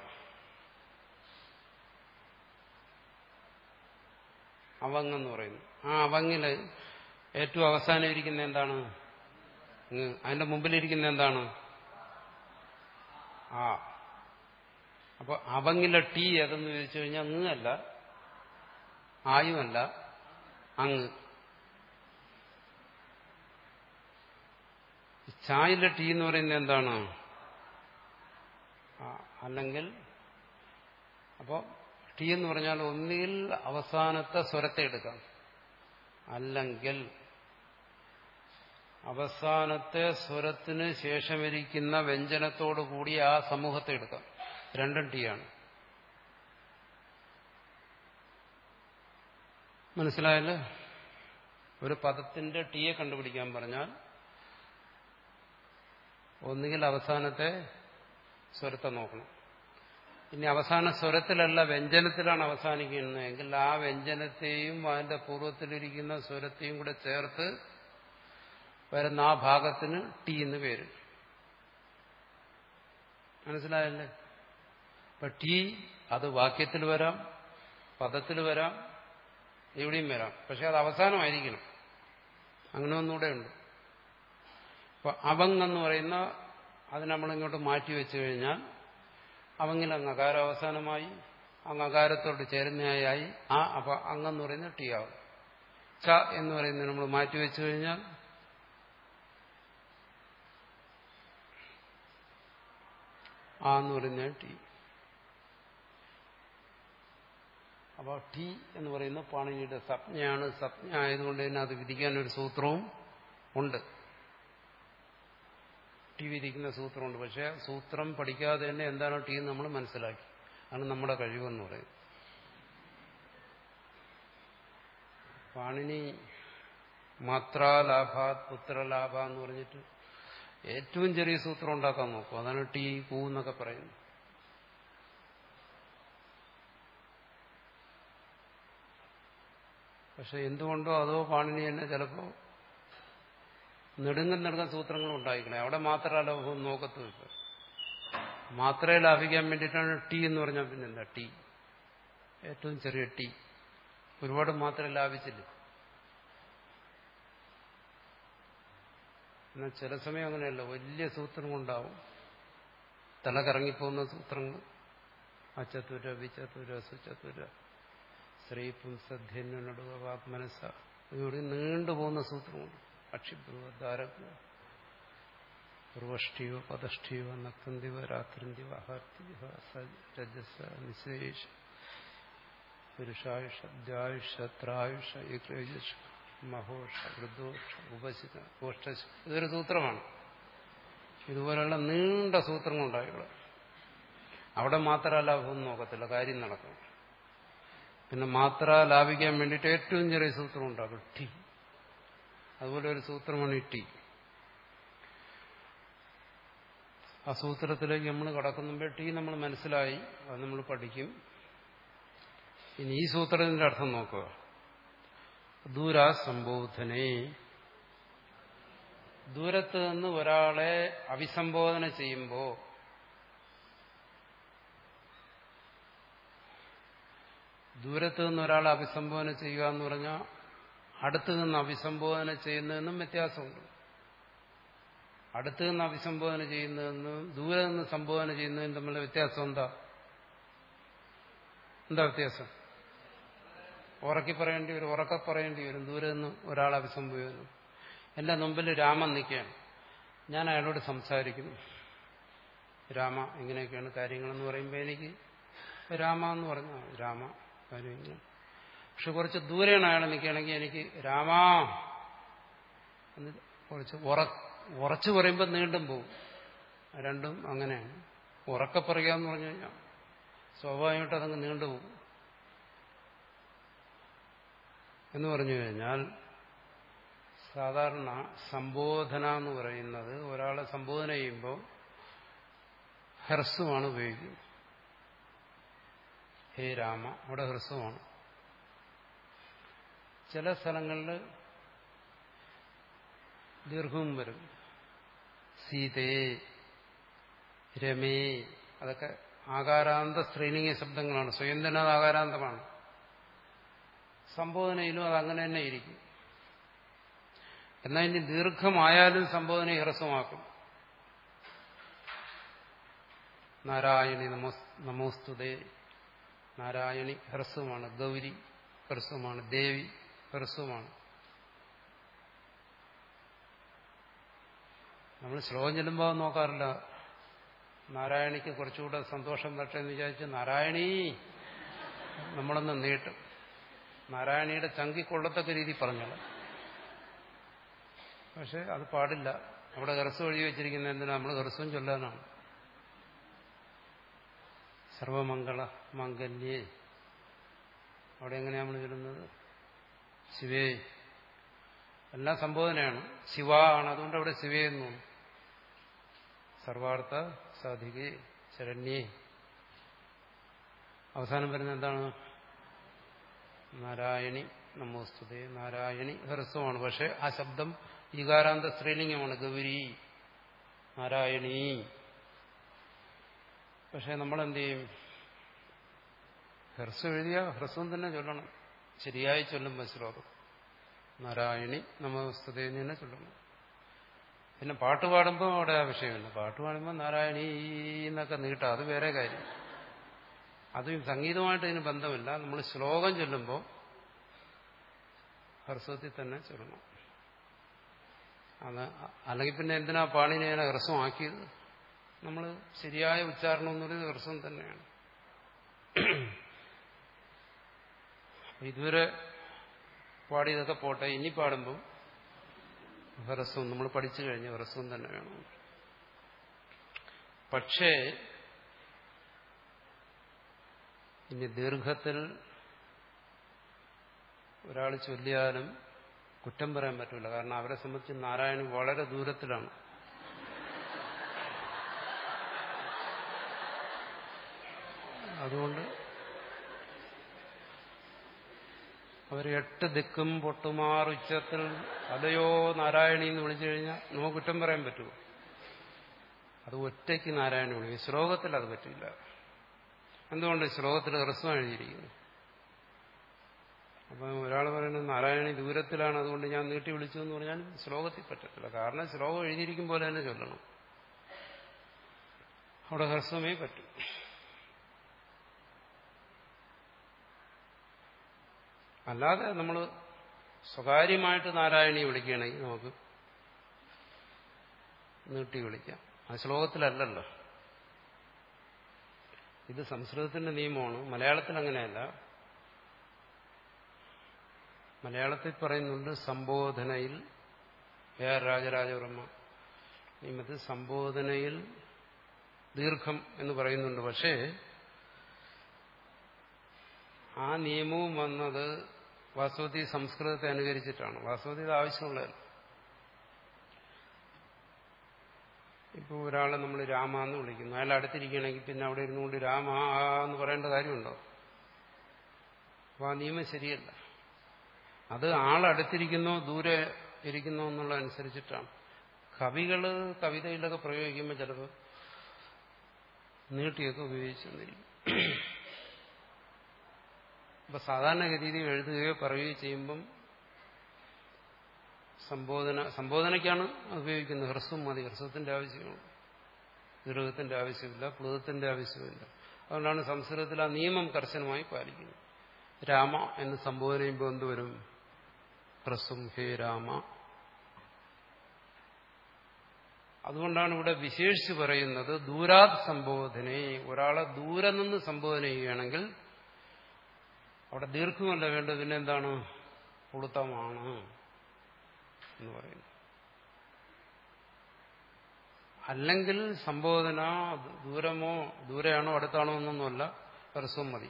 അവങ് എന്ന് പറയുന്നു ആ അവങ്ങില് ഏറ്റവും അവസാനം ഇരിക്കുന്ന എന്താണ് ങ്. അതിന്റെ മുമ്പിലിരിക്കുന്ന എന്താണ് ആ അപ്പൊ അവങ്ങിലെ ടീ ഏതെന്ന് ചോദിച്ചു കഴിഞ്ഞാൽ അങ്ങല്ല ആയുമല്ല അങ്ങ് ചായയിലെ ടീ എന്ന് പറയുന്നത് എന്താണ് ആ, അല്ലെങ്കിൽ അപ്പോൾ ടി എന്ന് പറഞ്ഞാൽ ഒന്നുകിൽ അവസാനത്തെ സ്വരത്തെ എടുക്കാം അല്ലെങ്കിൽ അവസാനത്തെ സ്വരത്തിന് ശേഷമിരിക്കുന്ന വ്യഞ്ജനത്തോടു കൂടി ആ സമൂഹത്തെ എടുക്കാം രണ്ടും ടി ആണ് മനസ്സിലായല്ലോ ഒരു പദത്തിന്റെ ടിയെ കണ്ടുപിടിക്കാൻ പറഞ്ഞാൽ ഒന്നുകിൽ അവസാനത്തെ സ്വരത്തെ നോക്കണം ഇനി അവസാന സ്വരത്തിലല്ല വ്യഞ്ജനത്തിലാണ് അവസാനിക്കുന്നതെങ്കിൽ ആ വ്യഞ്ജനത്തെയും അതിന്റെ പൂർവ്വത്തിലിരിക്കുന്ന സ്വരത്തെയും കൂടെ ചേർത്ത് വരുന്ന ആ ഭാഗത്തിന് ടി എന്ന് പേര് മനസ്സിലായല്ലേ അപ്പൊ ടി അത് വാക്യത്തിൽ വരാം പദത്തിൽ വരാം എവിടെയും വരാം പക്ഷെ അത് അവസാനമായിരിക്കണം അങ്ങനെ ഒന്നുകൂടെ ഉണ്ട് അപ്പൊ അവങ് എന്ന് പറയുന്ന അത് നമ്മളിങ്ങോട്ട് മാറ്റി വെച്ചു കഴിഞ്ഞാൽ അവങ്ങിൽ അങ്ങ് അകാരം അവസാനമായി അങ്ങ് അകാരത്തോട് ചേരുന്നതായി ആ അപ്പൊ അങ്ങെന്ന് പറയുന്ന ടി ആവും ച എന്ന് പറയുന്നത് നമ്മൾ മാറ്റി വെച്ചു കഴിഞ്ഞാൽ ആ എന്ന് പറയുന്ന ടി അപ്പോൾ ടി എന്ന് പറയുന്ന പാണിനിയുടെ സപ്ഞയാണ് സപ്ഞ ആയതുകൊണ്ട് തന്നെ അത് വിധിക്കാൻ ഒരു സൂത്രവും ഉണ്ട് ടി വിധിക്കുന്ന സൂത്രമുണ്ട് പക്ഷെ സൂത്രം പഠിക്കാതെ തന്നെ എന്താണ് ടി എന്ന് നമ്മൾ മനസ്സിലാക്കി ആണ് നമ്മുടെ കഴിവെന്ന് പറയുന്നത് പാണിനി മാത്രാലാഭാത് പുത്രലാഭ എന്ന് പറഞ്ഞിട്ട് ഏറ്റവും ചെറിയ സൂത്രം ഉണ്ടാക്കാൻ നോക്കും അതാണ് ടി കൂ എന്നൊക്കെ പറയുന്നത് പക്ഷെ എന്തുകൊണ്ടോ അതോ പാണിനി തന്നെ ചിലപ്പോ നെടുങ്ങൻ നെടുങ്ങൻ സൂത്രങ്ങൾ ഉണ്ടായിക്കണേ അവിടെ മാത്രം ലാഭം നോക്കത്തുമില്ല മാത്രമേ ലാഭിക്കാൻ വേണ്ടിയിട്ടാണ് ടി എന്ന് പറഞ്ഞാൽ പിന്നെ എന്താ ടി ഏറ്റവും ചെറിയ ടി ഒരുപാട് മാത്രം ലാഭിച്ചില്ല എന്നാൽ ചില സമയം അങ്ങനെയല്ല വലിയ സൂത്രങ്ങളുണ്ടാവും തല കറങ്ങിപ്പോകുന്ന സൂത്രങ്ങൾ അച്ചത്തുര വിച്ചത്തുര സുച്ചത്തുര ശ്രീ പുംസധ്യനുടുക വാഗ്മനസ ഇവിടെ നീണ്ടുപോകുന്ന സൂത്രമുണ്ട് അക്ഷിബ്രുവ ധാരക പൂർവഷ്ടിയോ പദഷ്ടിയോ നക്തന്തിവ രാത്രിന്തിവ അഹാർത്തിവ രജസ നിശേഷ പുരുഷായുഷ ദ്വായുഷ ത്രായുഷ യുക്രേജഷ മഹോഷ വൃദ്ധോഷ ഉപശിത ഗോഷ്ട ഇതൊരു സൂത്രമാണ് ഇതുപോലെയുള്ള നീണ്ട സൂത്രങ്ങളുണ്ടായുള്ള അവിടെ മാത്ര ലാഭം നോക്കത്തില്ല കാര്യം നടക്കും പിന്നെ മാത്ര ലാഭിക്കാൻ വേണ്ടിയിട്ട് ഏറ്റവും ചെറിയ സൂത്രം ഉണ്ടാകും ടി അതുപോലെ ഒരു സൂത്രമാണ് ഈ ടി ആ സൂത്രത്തിലേക്ക് നമ്മൾ കടക്കുമ്പോൾ ടി നമ്മൾ മനസ്സിലായി അത് നമ്മൾ പഠിക്കും ഇനി ഈ സൂത്രത്തിന്റെ അർത്ഥം നോക്കുക ദൂരാ സംബോധനെ ദൂരത്ത് നിന്ന് ഒരാളെ അഭിസംബോധന ചെയ്യുമ്പോൾ ദൂരത്ത് നിന്ന് ഒരാളെ അഭിസംബോധന ചെയ്യുക എന്ന് പറഞ്ഞാൽ അടുത്ത് നിന്ന് അഭിസംബോധന ചെയ്യുന്നതെന്നും വ്യത്യാസമുണ്ട് അടുത്ത് നിന്ന് അഭിസംബോധന ചെയ്യുന്നതെന്നും ദൂരെ നിന്ന് സംബോധന ചെയ്യുന്നതിനും തമ്മിലുള്ള വ്യത്യാസം എന്താ എന്താ വ്യത്യാസം ഉറക്കി പറയേണ്ടി വരും ഉറക്കെ പറയേണ്ടി വരും ദൂരെ നിന്ന് ഒരാൾ അഭിസംബോധന എന്റെ മുമ്പിൽ രാമൻ നിൽക്കുകയാണ് ഞാൻ അയാളോട് സംസാരിക്കുന്നു രാമ ഇങ്ങനെയൊക്കെയാണ് കാര്യങ്ങളെന്ന് പറയുമ്പോൾ എനിക്ക് രാമ എന്ന് പറഞ്ഞു രാമ കാര്യം ഇങ്ങനെ പക്ഷെ കുറച്ച് ദൂരെയാണ് അയാൾ നിൽക്കുകയാണെങ്കിൽ എനിക്ക് രാമാ എന്ന് കുറച്ച് ഉറച്ചു പറയുമ്പോൾ നീണ്ടും പോകും രണ്ടും അങ്ങനെയാണ് ഉറക്കെ പറയുക എന്ന് പറഞ്ഞു കഴിഞ്ഞാൽ സ്വാഭാവികമായിട്ട് അതങ്ങ് നീണ്ടുപോകും എന്ന് പറഞ്ഞു കഴിഞ്ഞാൽ സാധാരണ സംബോധന എന്ന് പറയുന്നത് ഒരാളെ സംബോധന ചെയ്യുമ്പോൾ ഹ്രസ്വമാണ് ഉപയോഗിക്കുന്നത് ഹേ രാമ അവിടെ ഹ്രസ്വമാണ് ചില സ്ഥലങ്ങളിൽ ദീർഘവും വരും സീതേ രമേ അതൊക്കെ ആകാരാന്ത സ്ത്രീലിംഗ ശബ്ദങ്ങളാണ് സ്വയം തന്നെ അത് ആകാരാന്തമാണ് സംബോധനയിലും അത് അങ്ങനെ തന്നെ ഇരിക്കും എന്നാൽ ഇനി ദീർഘമായാലും സംബോധന ഹ്രസ്വമാക്കും നാരായണി നമോസ് നമോസ്തുതേ നാരായണി ഹ്രസ്വമാണ് ഗൗരി ഹ്രസ്വമാണ് ദേവി ഹ്രസ്വമാണ് നമ്മൾ ശ്ലോകം ചെല്ലുമ്പോൾ നോക്കാറില്ല നാരായണിക്ക് കുറച്ചുകൂടെ സന്തോഷം തട്ടെ എന്ന് വിചാരിച്ച് നാരായണീ നമ്മളൊന്ന് നീട്ടും നാരായണിയുടെ ചങ്കി കൊള്ളത്തക്ക രീതി പറഞ്ഞോളാം പക്ഷെ അത് പാടില്ല അവിടെ ഹ്രസ്വം എഴുതി വെച്ചിരിക്കുന്ന എന്തിനാ നമ്മൾ ഹ്രസ്വം ചൊല്ലാനാണ് സർവമംഗള മംഗല്യേ അവിടെ എങ്ങനെയാ നമ്മൾ ചൊല്ലുന്നത് ശിവേ എല്ലാം സംബോധനയാണ് ശിവ ആണ് അതുകൊണ്ട് അവിടെ ശിവേ എന്നു സർവാർത്ഥ സാധികേ ശരണ്യേ അവസാനം വരുന്നത് എന്താണ് നാരായണി നമോസ്തുതേ നാരായണി ഹ്രസ്വമാണ് പക്ഷെ ആ ശബ്ദം ഈകാരാന്ത സ്ത്രീലിംഗമാണ് ഗൗരി നാരായണി പക്ഷെ നമ്മളെന്ത് ചെയ്യും ഹ്രസ്വം എഴുതിയ ഹ്രസ്വം തന്നെ ചൊല്ലണം ശരിയായി ചൊല്ലുമ്പോൾ ശ്ലോകം നാരായണി നമസ്തുതേ എന്ന് തന്നെ ചൊല്ലണം പിന്നെ പാട്ട് പാടുമ്പോൾ അവിടെ ആ വിഷയമില്ല പാട്ട് പാടുമ്പോൾ നാരായണി എന്നൊക്കെ നീട്ടാം അത് വേറെ കാര്യം അതും സംഗീതമായിട്ട് ഇതിന് ബന്ധമില്ല നമ്മൾ ശ്ലോകം ചൊല്ലുമ്പോൾ ഹ്രസ്വത്തിൽ തന്നെ ചൊല്ലണം അത് അല്ലെങ്കിൽ പിന്നെ എന്തിനാ പാണിനെ ഞാൻ ഹ്രസ്വമാക്കിയത് നമ്മൾ ശരിയായ ഉച്ചാരണം എന്ന് പറയുന്നത് ഹ്രസ്വം തന്നെയാണ് ഇതുവരെ പാടിയതൊക്കെ പോട്ടെ ഇനി പാടുമ്പോൾ ഹ്രസ്വം നമ്മൾ പഠിച്ചു കഴിഞ്ഞ ഹ്രസ്വം തന്നെ വേണം പക്ഷേ ഇനി ദീർഘത്തിൽ ഒരാൾ ചൊല്ലിയാലും കുറ്റം പറയാൻ പറ്റില്ല കാരണം അവരെ സംബന്ധിച്ച് നാരായണി വളരെ ദൂരത്തിലാണ് അതുകൊണ്ട് അവർ എട്ട് ദിക്കും പൊട്ടുമാർ ഉച്ചത്തിൽ അലയോ നാരായണി എന്ന് വിളിച്ചു കഴിഞ്ഞാൽ നമുക്ക് കുറ്റം പറയാൻ പറ്റുമോ അത് ഒറ്റയ്ക്ക് നാരായണി വിളിക്കും ശ്ലോകത്തിൽ അത് പറ്റില്ല എന്തുകൊണ്ട് ശ്ലോകത്തിൽ ഹ്രസ്വം എഴുതിയിരിക്കുന്നു അപ്പം ഒരാൾ പറയുന്നത് നാരായണി ദൂരത്തിലാണ് അതുകൊണ്ട് ഞാൻ നീട്ടി വിളിച്ചു എന്ന് പറഞ്ഞാൽ ശ്ലോകത്തിൽ പറ്റത്തില്ല കാരണം ശ്ലോകം എഴുതിയിരിക്കും പോലെ തന്നെ ചൊല്ലണം അവിടെ ഹ്രസ്വമേ പറ്റും അല്ലാതെ നമ്മൾ സ്വകാര്യമായിട്ട് നാരായണി വിളിക്കുകയാണെങ്കിൽ നമുക്ക് നീട്ടി വിളിക്കാം ആ ശ്ലോകത്തിലല്ലല്ലോ ഇത് സംസ്കൃതത്തിന്റെ നിയമമാണ് മലയാളത്തിൽ അങ്ങനെയല്ല മലയാളത്തിൽ പറയുന്നുണ്ട് സംബോധനയിൽ എ ആർ രാജരാജവർമ്മ നിയമത്തിൽ സംബോധനയിൽ ദീർഘം എന്ന് പറയുന്നുണ്ട് പക്ഷേ ആ നിയമവും വന്നത് വാസ്തവത്തിൽ സംസ്കൃതത്തെ അനുകരിച്ചിട്ടാണ് വാസ്തവത്തിൽ ഇത് ആവശ്യമുള്ളതല്ല ഇപ്പോൾ ഒരാളെ നമ്മൾ രാമ എന്ന് വിളിക്കുന്നു അയാൾ അടുത്തിരിക്കുകയാണെങ്കിൽ പിന്നെ അവിടെ ഇരുന്നുകൊണ്ട് രാമ എന്ന് പറയേണ്ട കാര്യമുണ്ടോ അപ്പോൾ ആ നിയമം ശരിയല്ല അത് ആളടുത്തിരിക്കുന്നോ ദൂരെ ഇരിക്കുന്നോ എന്നുള്ള അനുസരിച്ചിട്ടാണ് കവികള് കവിതയിലൊക്കെ പ്രയോഗിക്കുമ്പോൾ ചിലപ്പോൾ നീട്ടിയൊക്കെ ഉപയോഗിച്ചെന്നിരിക്കും അപ്പൊ സാധാരണഗതിയിൽ എഴുതുകയോ പറയുകയോ ചെയ്യുമ്പം സംബോധന സംബോധനയ്ക്കാണ് ഉപയോഗിക്കുന്നത് ഹ്രസ്വം മതി ഹ്രസ്വത്തിന്റെ ആവശ്യമാണ് ദീർഘത്തിന്റെ ആവശ്യമില്ല പ്ലുതത്തിന്റെ ആവശ്യമില്ല അതുകൊണ്ടാണ് സംസ്കൃതത്തിൽ ആ നിയമം കർശനമായി പാലിക്കുന്നത് രാമ എന്ന് സംബോധന ചെയ്യുമ്പോൾ എന്തുവരും ഹ്രസ്വം ഹേ രാമ അതുകൊണ്ടാണ് ഇവിടെ വിശേഷിച്ച് പറയുന്നത് ദൂരാത് സംബോധനെ ഒരാളെ ദൂരെ നിന്ന് സംബോധന ചെയ്യുകയാണെങ്കിൽ അവിടെ ദീർഘമല്ല വേണ്ടത് പിന്നെ എന്താണ് പുളുത്തമാണ് എന്ന് പറയുന്നു അല്ലെങ്കിൽ സംബോധന ദൂരമോ ദൂരെയാണോ അടുത്താണോ എന്നൊന്നുമല്ല ഹ്രസ്വം മതി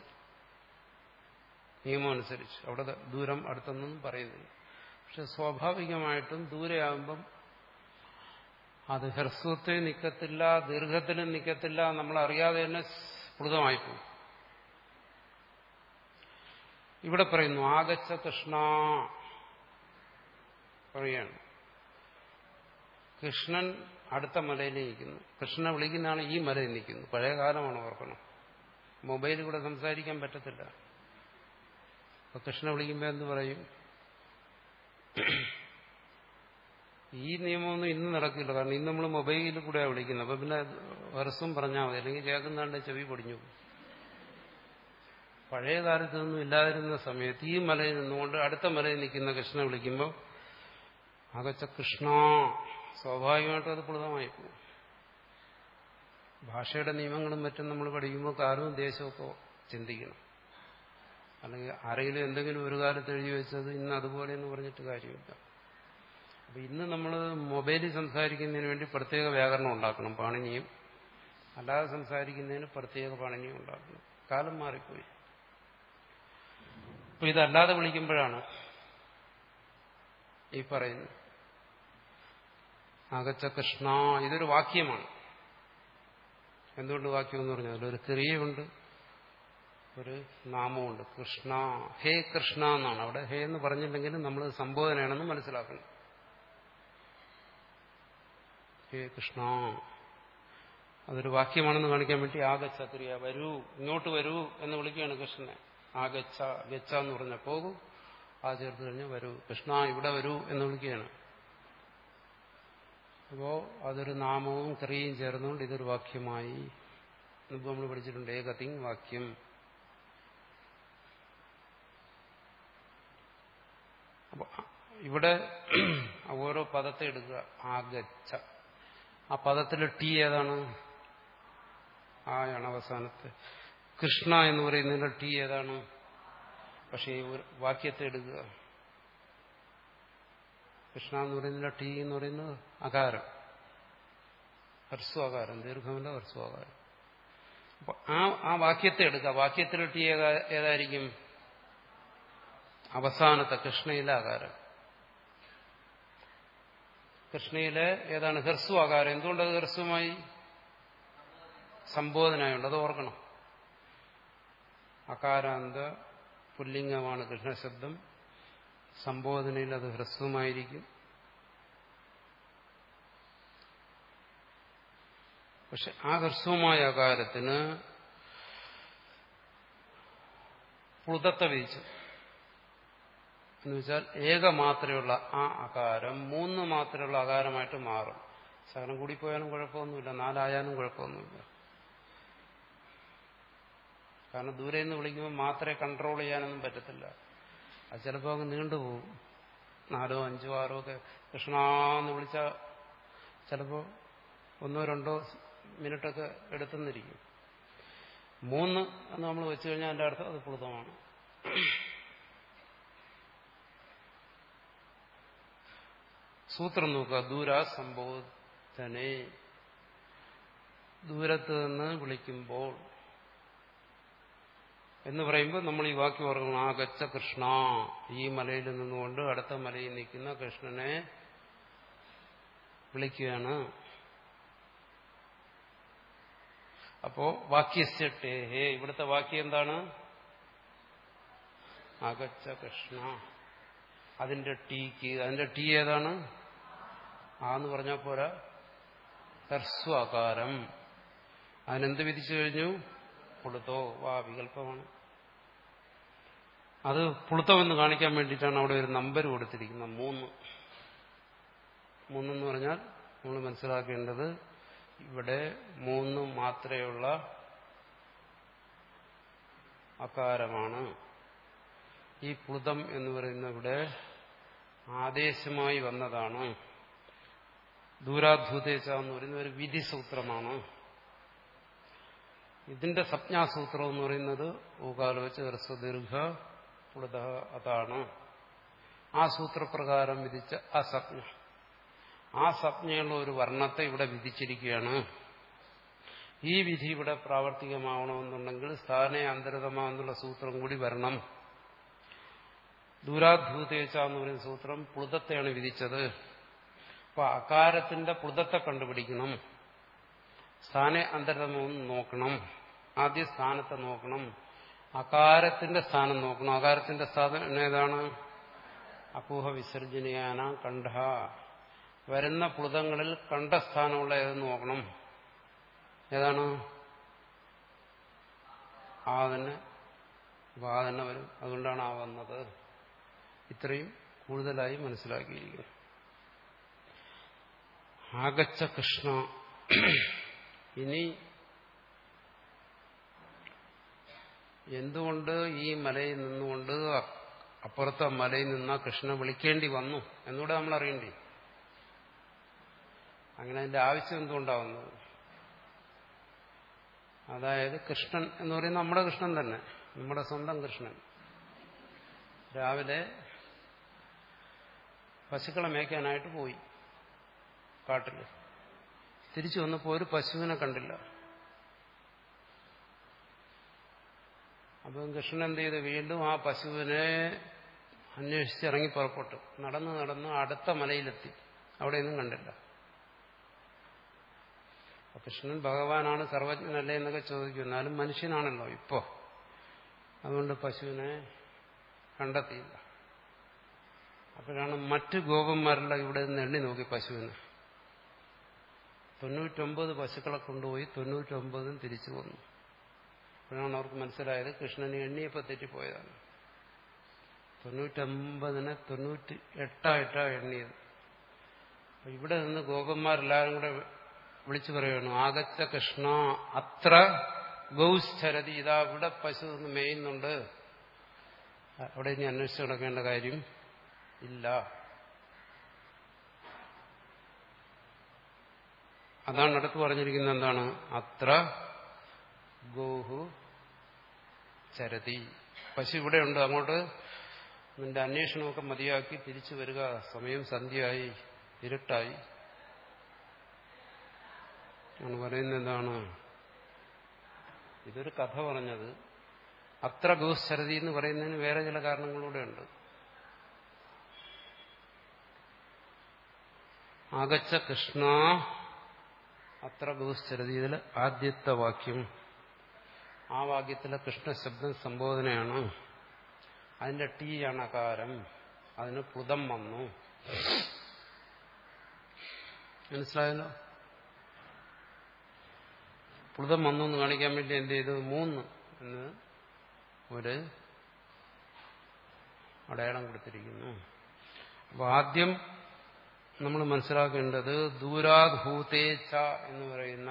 നിയമം അനുസരിച്ച് അവിടെ ദൂരം അടുത്തൊന്നും പറയുന്നില്ല പക്ഷെ സ്വാഭാവികമായിട്ടും ദൂരെയാകുമ്പം അത് ഹ്രസ്വത്തെ നിൽക്കത്തില്ല ദീർഘത്തിലും നിൽക്കത്തില്ല നമ്മൾ അറിയാതെ തന്നെ പ്ലുതമായിപ്പോകും ഇവിടെ പറയുന്നു ആഗച്ച കൃഷ്ണ പറയാണ് കൃഷ്ണൻ അടുത്ത മലയിൽ നിൽക്കുന്നു കൃഷ്ണനെ വിളിക്കുന്നതാണ് ഈ മലയിൽ നിൽക്കുന്നു പഴയ കാലമാണ് ഓർക്കണം മൊബൈലിൽ കൂടെ സംസാരിക്കാൻ പറ്റത്തില്ല അപ്പൊ കൃഷ്ണ വിളിക്കുമ്പോൾ എന്ത് പറയും ഈ നിയമമൊന്നും ഇന്ന് നടക്കില്ല കാരണം ഇന്ന് നമ്മൾ മൊബൈലിൽ കൂടെയാണ് വിളിക്കുന്നത് അപ്പൊ പിന്നെ ഹ്രസ്വം പറഞ്ഞാൽ മതി അല്ലെങ്കിൽ കേൾക്കുന്നാണ്ട് ചെവി പൊടിഞ്ഞു പോകും പഴയ കാലത്തൊന്നും ഇല്ലാതിരുന്ന സമയത്ത് ഈ മലയിൽ നിന്നുകൊണ്ട് അടുത്ത മലയിൽ നിൽക്കുന്ന കൃഷ്ണ വിളിക്കുമ്പോൾ അകച്ച കൃഷ്ണ സ്വാഭാവികമായിട്ടും അത് പ്ലുതമായി പോകും ഭാഷയുടെ നിയമങ്ങളും മറ്റും നമ്മൾ പഠിക്കുമ്പോൾ കാലവും ദേശമൊക്കെ ചിന്തിക്കണം അല്ലെങ്കിൽ ആരെങ്കിലും എന്തെങ്കിലും ഒരു കാലത്ത് എഴുതി വെച്ചത് ഇന്ന് അതുപോലെ എന്ന് പറഞ്ഞിട്ട് കാര്യമില്ല അപ്പൊ ഇന്ന് നമ്മൾ മൊബൈലിൽ സംസാരിക്കുന്നതിന് വേണ്ടി പ്രത്യേക വ്യാകരണം ഉണ്ടാക്കണം പാണിനിയും അല്ലാതെ സംസാരിക്കുന്നതിന് പ്രത്യേക പാണിനിയും ഉണ്ടാക്കണം കാലം മാറിപ്പോയി അപ്പൊ ഇതല്ലാതെ വിളിക്കുമ്പോഴാണ് ഈ പറയുന്നത് ആകച്ച കൃഷ്ണ ഇതൊരു വാക്യമാണ് എന്തുകൊണ്ട് വാക്യം എന്ന് പറഞ്ഞാൽ അതിലൊരു ക്രിയയുണ്ട് ഒരു നാമമുണ്ട് കൃഷ്ണ ഹേ കൃഷ്ണ എന്നാണ് അവിടെ ഹേ എന്ന് പറഞ്ഞില്ലെങ്കിലും നമ്മൾ സംബോധനയാണെന്ന് മനസ്സിലാക്കണം ഹേ കൃഷ്ണ അതൊരു വാക്യമാണെന്ന് കാണിക്കാൻ വേണ്ടി ആഗച്ച ക്രിയ വരൂ ഇങ്ങോട്ട് വരൂ എന്ന് വിളിക്കുകയാണ് കൃഷ്ണനെ ആഗച്ച ഗച്ച എന്ന് പറഞ്ഞ പോകൂ ആ ചേർത്ത് കഴിഞ്ഞാൽ വരൂ കൃഷ്ണ ഇവിടെ വരൂ എന്ന് വിളിക്കുകയാണ് അപ്പോ അതൊരു നാമവും ക്രിയയും ചേർന്നുകൊണ്ട് ഇതൊരു വാക്യമായി മുമ്പ് നമ്മൾ പഠിച്ചിട്ടുണ്ട് ഏകതിങ് വാക്യം അപ്പൊ ഇവിടെ ഓരോ പദത്തെ എടുക്കുക ആഗച്ച ആ പദത്തിൽ ടി ഏതാണ് ആയാണ് അവസാനത്തെ കൃഷ്ണ എന്ന് പറയുന്നതിന്റെ ടി ഏതാണ് പക്ഷേ ഈ ഒരു വാക്യത്തെ എടുക്കുക കൃഷ്ണ എന്ന് പറയുന്നതിന്റെ ടി എന്ന് പറയുന്നത് അകാരം ഹർസ്വാകാരം ദീർഘമല്ല ഹർസ്വാകാരം അപ്പൊ ആ ആ വാക്യത്തെ എടുക്കുക വാക്യത്തിൽ ടി ഏതാ- ഏതായിരിക്കും അവസാനത്തെ കൃഷ്ണയിലെ ആകാരം കൃഷ്ണയിലെ ഏതാണ് ഹ്രസ്വ ആകാരം എന്തുകൊണ്ടത് ഹ്രസ്വമായി സംബോധനയുണ്ട് അത് ഓർക്കണം അകാരാന്ത പുല്ലിംഗമാണ് കൃഷ്ണശബ്ദം സംബോധനയിൽ അത് ഹ്രസ്വമായിരിക്കും പക്ഷെ ആ ഹ്രസ്വമായ അകാരത്തിന് പ്ലുതത്തെ വിധിച്ചു എന്ന് വെച്ചാൽ ഏക മാത്രയുള്ള ആ അകാരം മൂന്ന് മാത്രമുള്ള അകാരമായിട്ട് മാറും ശകലം കൂടിപ്പോയാലും കുഴപ്പമൊന്നുമില്ല നാലായാലും കുഴപ്പമൊന്നുമില്ല കാരണം ദൂരെ നിന്ന് വിളിക്കുമ്പോൾ മാത്രമേ കൺട്രോൾ ചെയ്യാനൊന്നും പറ്റത്തില്ല അത് ചിലപ്പോൾ അങ്ങ് നീണ്ടുപോകും നാലോ അഞ്ചോ ആറോ ഒക്കെ കൃഷ്ണാന്ന് വിളിച്ചാൽ ചിലപ്പോൾ ഒന്നോ രണ്ടോ മിനിറ്റൊക്കെ എടുത്തെന്നിരിക്കും മൂന്ന് എന്ന് നമ്മൾ വെച്ചു കഴിഞ്ഞാൽ അതിൻ്റെ അർത്ഥം അത് പ്ലുതമാണ് സൂത്രം നോക്കുക ദൂര സംബോധനെ ദൂരത്ത് നിന്ന് വിളിക്കുമ്പോൾ എന്ന് പറയുമ്പോൾ നമ്മൾ ഈ വാക്യം ഓർക്കണം ആഗച്ച കൃഷ്ണ ഈ മലയിൽ നിന്നുകൊണ്ട് അടുത്ത മലയിൽ നിൽക്കുന്ന കൃഷ്ണനെ വിളിക്കുകയാണ് അപ്പോ വാക്യസ്യട്ടേ ഹേ ഇവിടുത്തെ വാക്യം എന്താണ് അകച്ച കൃഷ്ണ അതിന്റെ ടീക്ക് അതിന്റെ ടീ ഏതാണ് ആ എന്ന് പറഞ്ഞാൽ പോരാ ഹർസ്വാകാരം അതിനെന്ത് വിധിച്ചു കഴിഞ്ഞു പുളുത്തോ വാ വികല്പമാണ് അത് പുളുത്തമെന്ന് കാണിക്കാൻ വേണ്ടിയിട്ടാണ് അവിടെ ഒരു നമ്പർ കൊടുത്തിരിക്കുന്നത് മൂന്ന് മൂന്നെന്ന് പറഞ്ഞാൽ നമ്മൾ മനസ്സിലാക്കേണ്ടത് ഇവിടെ മൂന്ന് മാത്രയുള്ള അകാരമാണ് ഈ പ്ലുതം എന്ന് പറയുന്ന ഇവിടെ ആദേശമായി വന്നതാണ് ദൂരാധൂതേച്ച എന്ന് പറയുന്ന ഒരു വിധിസൂത്രമാണ് ഇതിന്റെ സംജ്ഞാസൂത്രം എന്ന് പറയുന്നത് ഊകാലോച ഹ്രസ്വദീർഘ പ്ലുത അതാണ് ആ സൂത്രപ്രകാരം വിധിച്ച ആ സംജ്ഞ ആ സംജ്ഞയുള്ള ഒരു വർണ്ണത്തെ ഇവിടെ വിധിച്ചിരിക്കുകയാണ് ഈ വിധി ഇവിടെ പ്രാവർത്തികമാവണമെന്നുണ്ടെങ്കിൽ സ്ഥാനെ അന്തരതമാണെന്നുള്ള സൂത്രം കൂടി വരണം ദൂരാധൂതേച്ച എന്ന് പറയുന്ന സൂത്രം പ്ലുതത്തെയാണ് വിധിച്ചത് അപ്പൊ അകാരത്തിന്റെ പ്ലുതത്തെ കണ്ടുപിടിക്കണം സ്ഥാനെ അന്തരതമെന്ന് നോക്കണം ആദ്യം സ്ഥാനത്തെ നോക്കണം അകാരത്തിന്റെ സ്ഥാനം നോക്കണം അകാരത്തിന്റെ സ്ഥാനം ഏതാണ് അപൂഹ വിസർജനയാന കണ്ഠ വരുന്ന പ്ലുതങ്ങളിൽ കണ്ഠസ്ഥാനമുള്ള ഏതെന്ന് നോക്കണം ഏതാണ് ആ തന്നെ അപ്പൊ ആ തന്നെ വരും അതുകൊണ്ടാണ് ആ വന്നത് ഇത്രയും കൂടുതലായി മനസ്സിലാക്കിയിരിക്കുന്നു ആഗച്ച കൃഷ്ണ ഇനി എന്തുകൊണ്ട് ഈ മലയിൽ നിന്നുകൊണ്ട് അപ്പുറത്തെ മലയിൽ നിന്ന് കൃഷ്ണനെ വിളിക്കേണ്ടി വന്നു എന്നൂടെ നമ്മൾ അറിയണ്ടേ അങ്ങനെ അതിന്റെ ആവശ്യം എന്തുകൊണ്ടാവുന്നത് അതായത് കൃഷ്ണൻ എന്ന് പറയുന്നത് നമ്മുടെ കൃഷ്ണൻ തന്നെ നമ്മുടെ സ്വന്തം കൃഷ്ണൻ രാവിലെ പശുക്കളെ മേയ്ക്കാനായിട്ട് പോയി കാട്ടിൽ തിരിച്ചു വന്നപ്പോൾ ഒരു പശുവിനെ കണ്ടില്ല അപ്പം കൃഷ്ണൻ എന്ത് ചെയ്തു വീണ്ടും ആ പശുവിനെ അന്വേഷിച്ച് ഇറങ്ങി പുറപ്പെട്ടു നടന്ന് നടന്ന് അടുത്ത മലയിലെത്തി അവിടെയൊന്നും കണ്ടില്ല അപ്പൊ കൃഷ്ണൻ ഭഗവാനാണ് സർവജ്ഞനല്ലേ എന്നൊക്കെ ചോദിക്കും എന്നാലും മനുഷ്യനാണല്ലോ ഇപ്പോ അതുകൊണ്ട് പശുവിനെ കണ്ടെത്തിയില്ല അപ്പോഴാണ് മറ്റ് ഗോപന്മാരെല്ലാം ഇവിടെ നിന്ന് എണ്ണി നോക്കി പശുവിനെ തൊണ്ണൂറ്റൊമ്പത് പശുക്കളെ കൊണ്ടുപോയി തൊണ്ണൂറ്റൊമ്പതും തിരിച്ചു വന്നു അപ്പോഴാണ് അവർക്ക് മനസ്സിലായത് കൃഷ്ണന് എണ്ണിയപ്പോൾ തെറ്റിപ്പോയതാണ് തൊണ്ണൂറ്റൊമ്പതിനെ തൊണ്ണൂറ്റി എട്ടായിട്ടാ എണ്ണിയത് അപ്പൊ ഇവിടെ നിന്ന് ഗോപന്മാരെല്ലാവരും കൂടെ വിളിച്ചു പറയുകയാണ് ആഗച്ച കൃഷ്ണ അത്ര ഗൗശ്ചരതി ഇതാ ഇവിടെ പശു ഒന്ന് മേയുന്നുണ്ട് അവിടെ ഇനി അന്വേഷിച്ച് നടക്കേണ്ട കാര്യം ഇല്ല അതാണ് അടുത്ത് പറഞ്ഞിരിക്കുന്നത് എന്താണ് അത്ര ഗോഹു ചരതി പശു ഇവിടെയുണ്ട് അങ്ങോട്ട് നിന്റെ അന്വേഷണമൊക്കെ മതിയാക്കി തിരിച്ചു വരിക സമയം സന്ധ്യയായി ഇരുട്ടായി ആണ് പറയുന്നത് എന്താണ് ഇതൊരു കഥ പറഞ്ഞത് അത്ര ഗോശ്ചരതി എന്ന് പറയുന്നതിന് വേറെ ചില കാരണങ്ങളൂടെ ഉണ്ട് ആഗച്ച കൃഷ്ണ അത്ര ഗോശ്ചരതി ഇതിൽ ആദ്യത്തെ വാക്യം ആ വാക്യത്തിലെ കൃഷ്ണശബ്ദം സംബോധനയാണ് അതിന്റെ ടീ ആണ് അകാരം അതിന് പ്ലുതം വന്നു മനസ്സിലായല്ലോ പ്ലുതം വന്നു എന്ന് കാണിക്കാൻ വേണ്ടി എന്ത് ചെയ്തു മൂന്ന് എന്ന് ഒരു അടയാളം കൊടുത്തിരിക്കുന്നു അപ്പൊ ആദ്യം നമ്മൾ മനസ്സിലാക്കേണ്ടത് ദൂരാധൂതേച്ച എന്ന് പറയുന്ന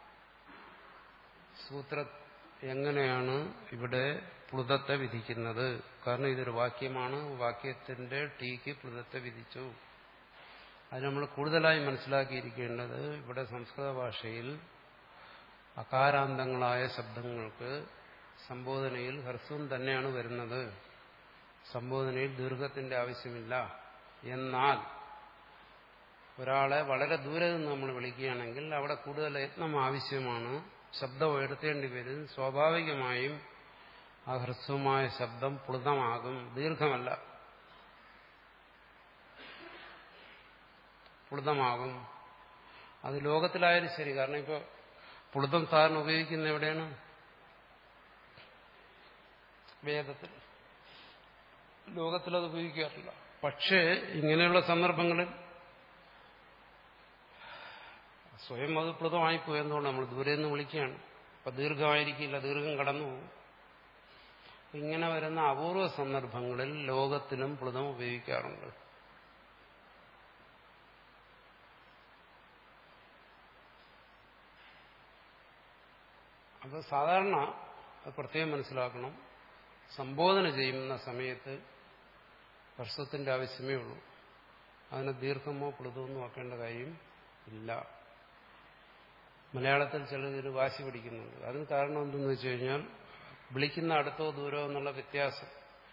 സൂത്ര എങ്ങനെയാണ് ഇവിടെ പ്ലുതത്തെ വിധിക്കുന്നത് കാരണം ഇതൊരു വാക്യമാണ് വാക്യത്തിന്റെ ടീക്ക് പ്ലുതത്തെ വിധിച്ചു അത് നമ്മൾ കൂടുതലായി മനസ്സിലാക്കിയിരിക്കേണ്ടത് ഇവിടെ സംസ്കൃത ഭാഷയിൽ അകാരാന്തങ്ങളായ ശബ്ദങ്ങൾക്ക് സംബോധനയിൽ ഹ്രസ്വം തന്നെയാണ് വരുന്നത് സംബോധനയിൽ ദീർഘത്തിന്റെ ആവശ്യമില്ല എന്നാൽ ഒരാളെ വളരെ ദൂരെ നിന്ന് നമ്മൾ വിളിക്കുകയാണെങ്കിൽ അവിടെ കൂടുതൽ യത്നം ആവശ്യമാണ് ശബ്ദം ഉയർത്തേണ്ടി വരും സ്വാഭാവികമായും ആ ഹ്രസ്വമായ ശബ്ദം പ്ലുതമാകും ദീർഘമല്ല പ്ലുതമാകും അത് ലോകത്തിലായാലും ശരി കാരണം ഇപ്പോൾ പ്ലുതം സാധാരണ ഉപയോഗിക്കുന്ന എവിടെയാണ് വേദത്തിൽ ലോകത്തിലത് ഉപയോഗിക്കാറില്ല പക്ഷേ ഇങ്ങനെയുള്ള സന്ദർഭങ്ങളിൽ സ്വയം അത് പ്ലുതമായിപ്പോയി എന്തുകൊണ്ട് നമ്മൾ ദൂരെ നിന്ന് വിളിക്കുകയാണ് അപ്പൊ ദീർഘമായിരിക്കില്ല ദീർഘം കടന്നു പോകും ഇങ്ങനെ വരുന്ന അപൂർവ സന്ദർഭങ്ങളിൽ ലോകത്തിനും പ്ലുതം ഉപയോഗിക്കാറുണ്ട് അപ്പോൾ സാധാരണ അത് പ്രത്യേകം മനസ്സിലാക്കണം സംബോധന ചെയ്യുന്ന സമയത്ത് ഹർസ്വത്തിന്റെ ആവശ്യമേ ഉള്ളൂ അതിന് ദീർഘമോ പ്ലുതമോ ആക്കേണ്ട കാര്യം ഇല്ല മലയാളത്തിൽ ചിലർ വാശി പിടിക്കുന്നുണ്ട് അതിന് കാരണം എന്തെന്ന് വെച്ച് കഴിഞ്ഞാൽ വിളിക്കുന്ന അടുത്തോ ദൂരോ എന്നുള്ള വ്യത്യാസം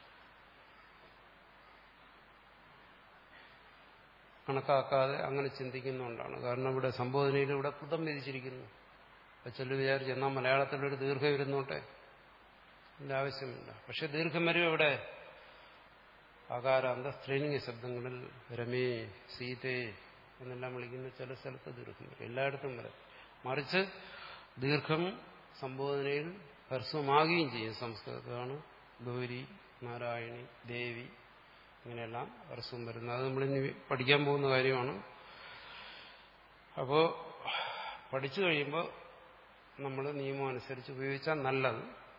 കണക്കാക്കാതെ അങ്ങനെ ചിന്തിക്കുന്നുകൊണ്ടാണ് കാരണം ഇവിടെ സംബോധനയിൽ ഇവിടെ പുതം വിധിച്ചിരിക്കുന്നു അപ്പം ചിലർ വിചാരിച്ചു എന്നാൽ മലയാളത്തിലൊരു ദീർഘം ഇരുന്നോട്ടെ ഇതിന്റെ ആവശ്യമില്ല പക്ഷെ ദീർഘം വരും ഇവിടെ ആകാരാന്ത സ്ത്രീലിംഗ ശബ്ദങ്ങളിൽ രമേ സീതേ എന്നെല്ലാം വിളിക്കുന്ന ചില സ്ഥലത്ത് ദീർഘം വരും എല്ലായിടത്തും വരും മറിച്ച് ദീർഘം സംബോധനയിൽ ഹ്രസ്വമാകുകയും ചെയ്യും സംസ്കൃതമാണ് ഗൗരി നാരായണി ദേവി ഇങ്ങനെയെല്ലാം ഹ്രസ്വം വരുന്നത് അത് നമ്മളിനി പഠിക്കാൻ പോകുന്ന കാര്യമാണ് അപ്പോൾ പഠിച്ചു കഴിയുമ്പോൾ നമ്മൾ നിയമം അനുസരിച്ച് ഉപയോഗിച്ചാൽ നല്ലത്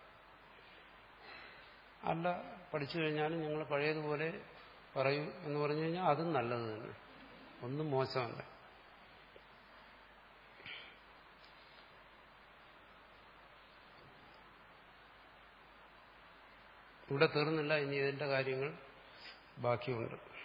അല്ല പഠിച്ചു കഴിഞ്ഞാലും ഞങ്ങൾ പഴയതുപോലെ പറയൂ എന്ന് പറഞ്ഞു കഴിഞ്ഞാൽ അതും നല്ലത് തന്നെ ഒന്നും മോശമല്ല ഇവിടെ തീർന്നില്ല ഇനി ഇതിന്റെ കാര്യങ്ങൾ ബാക്കിയുണ്ട്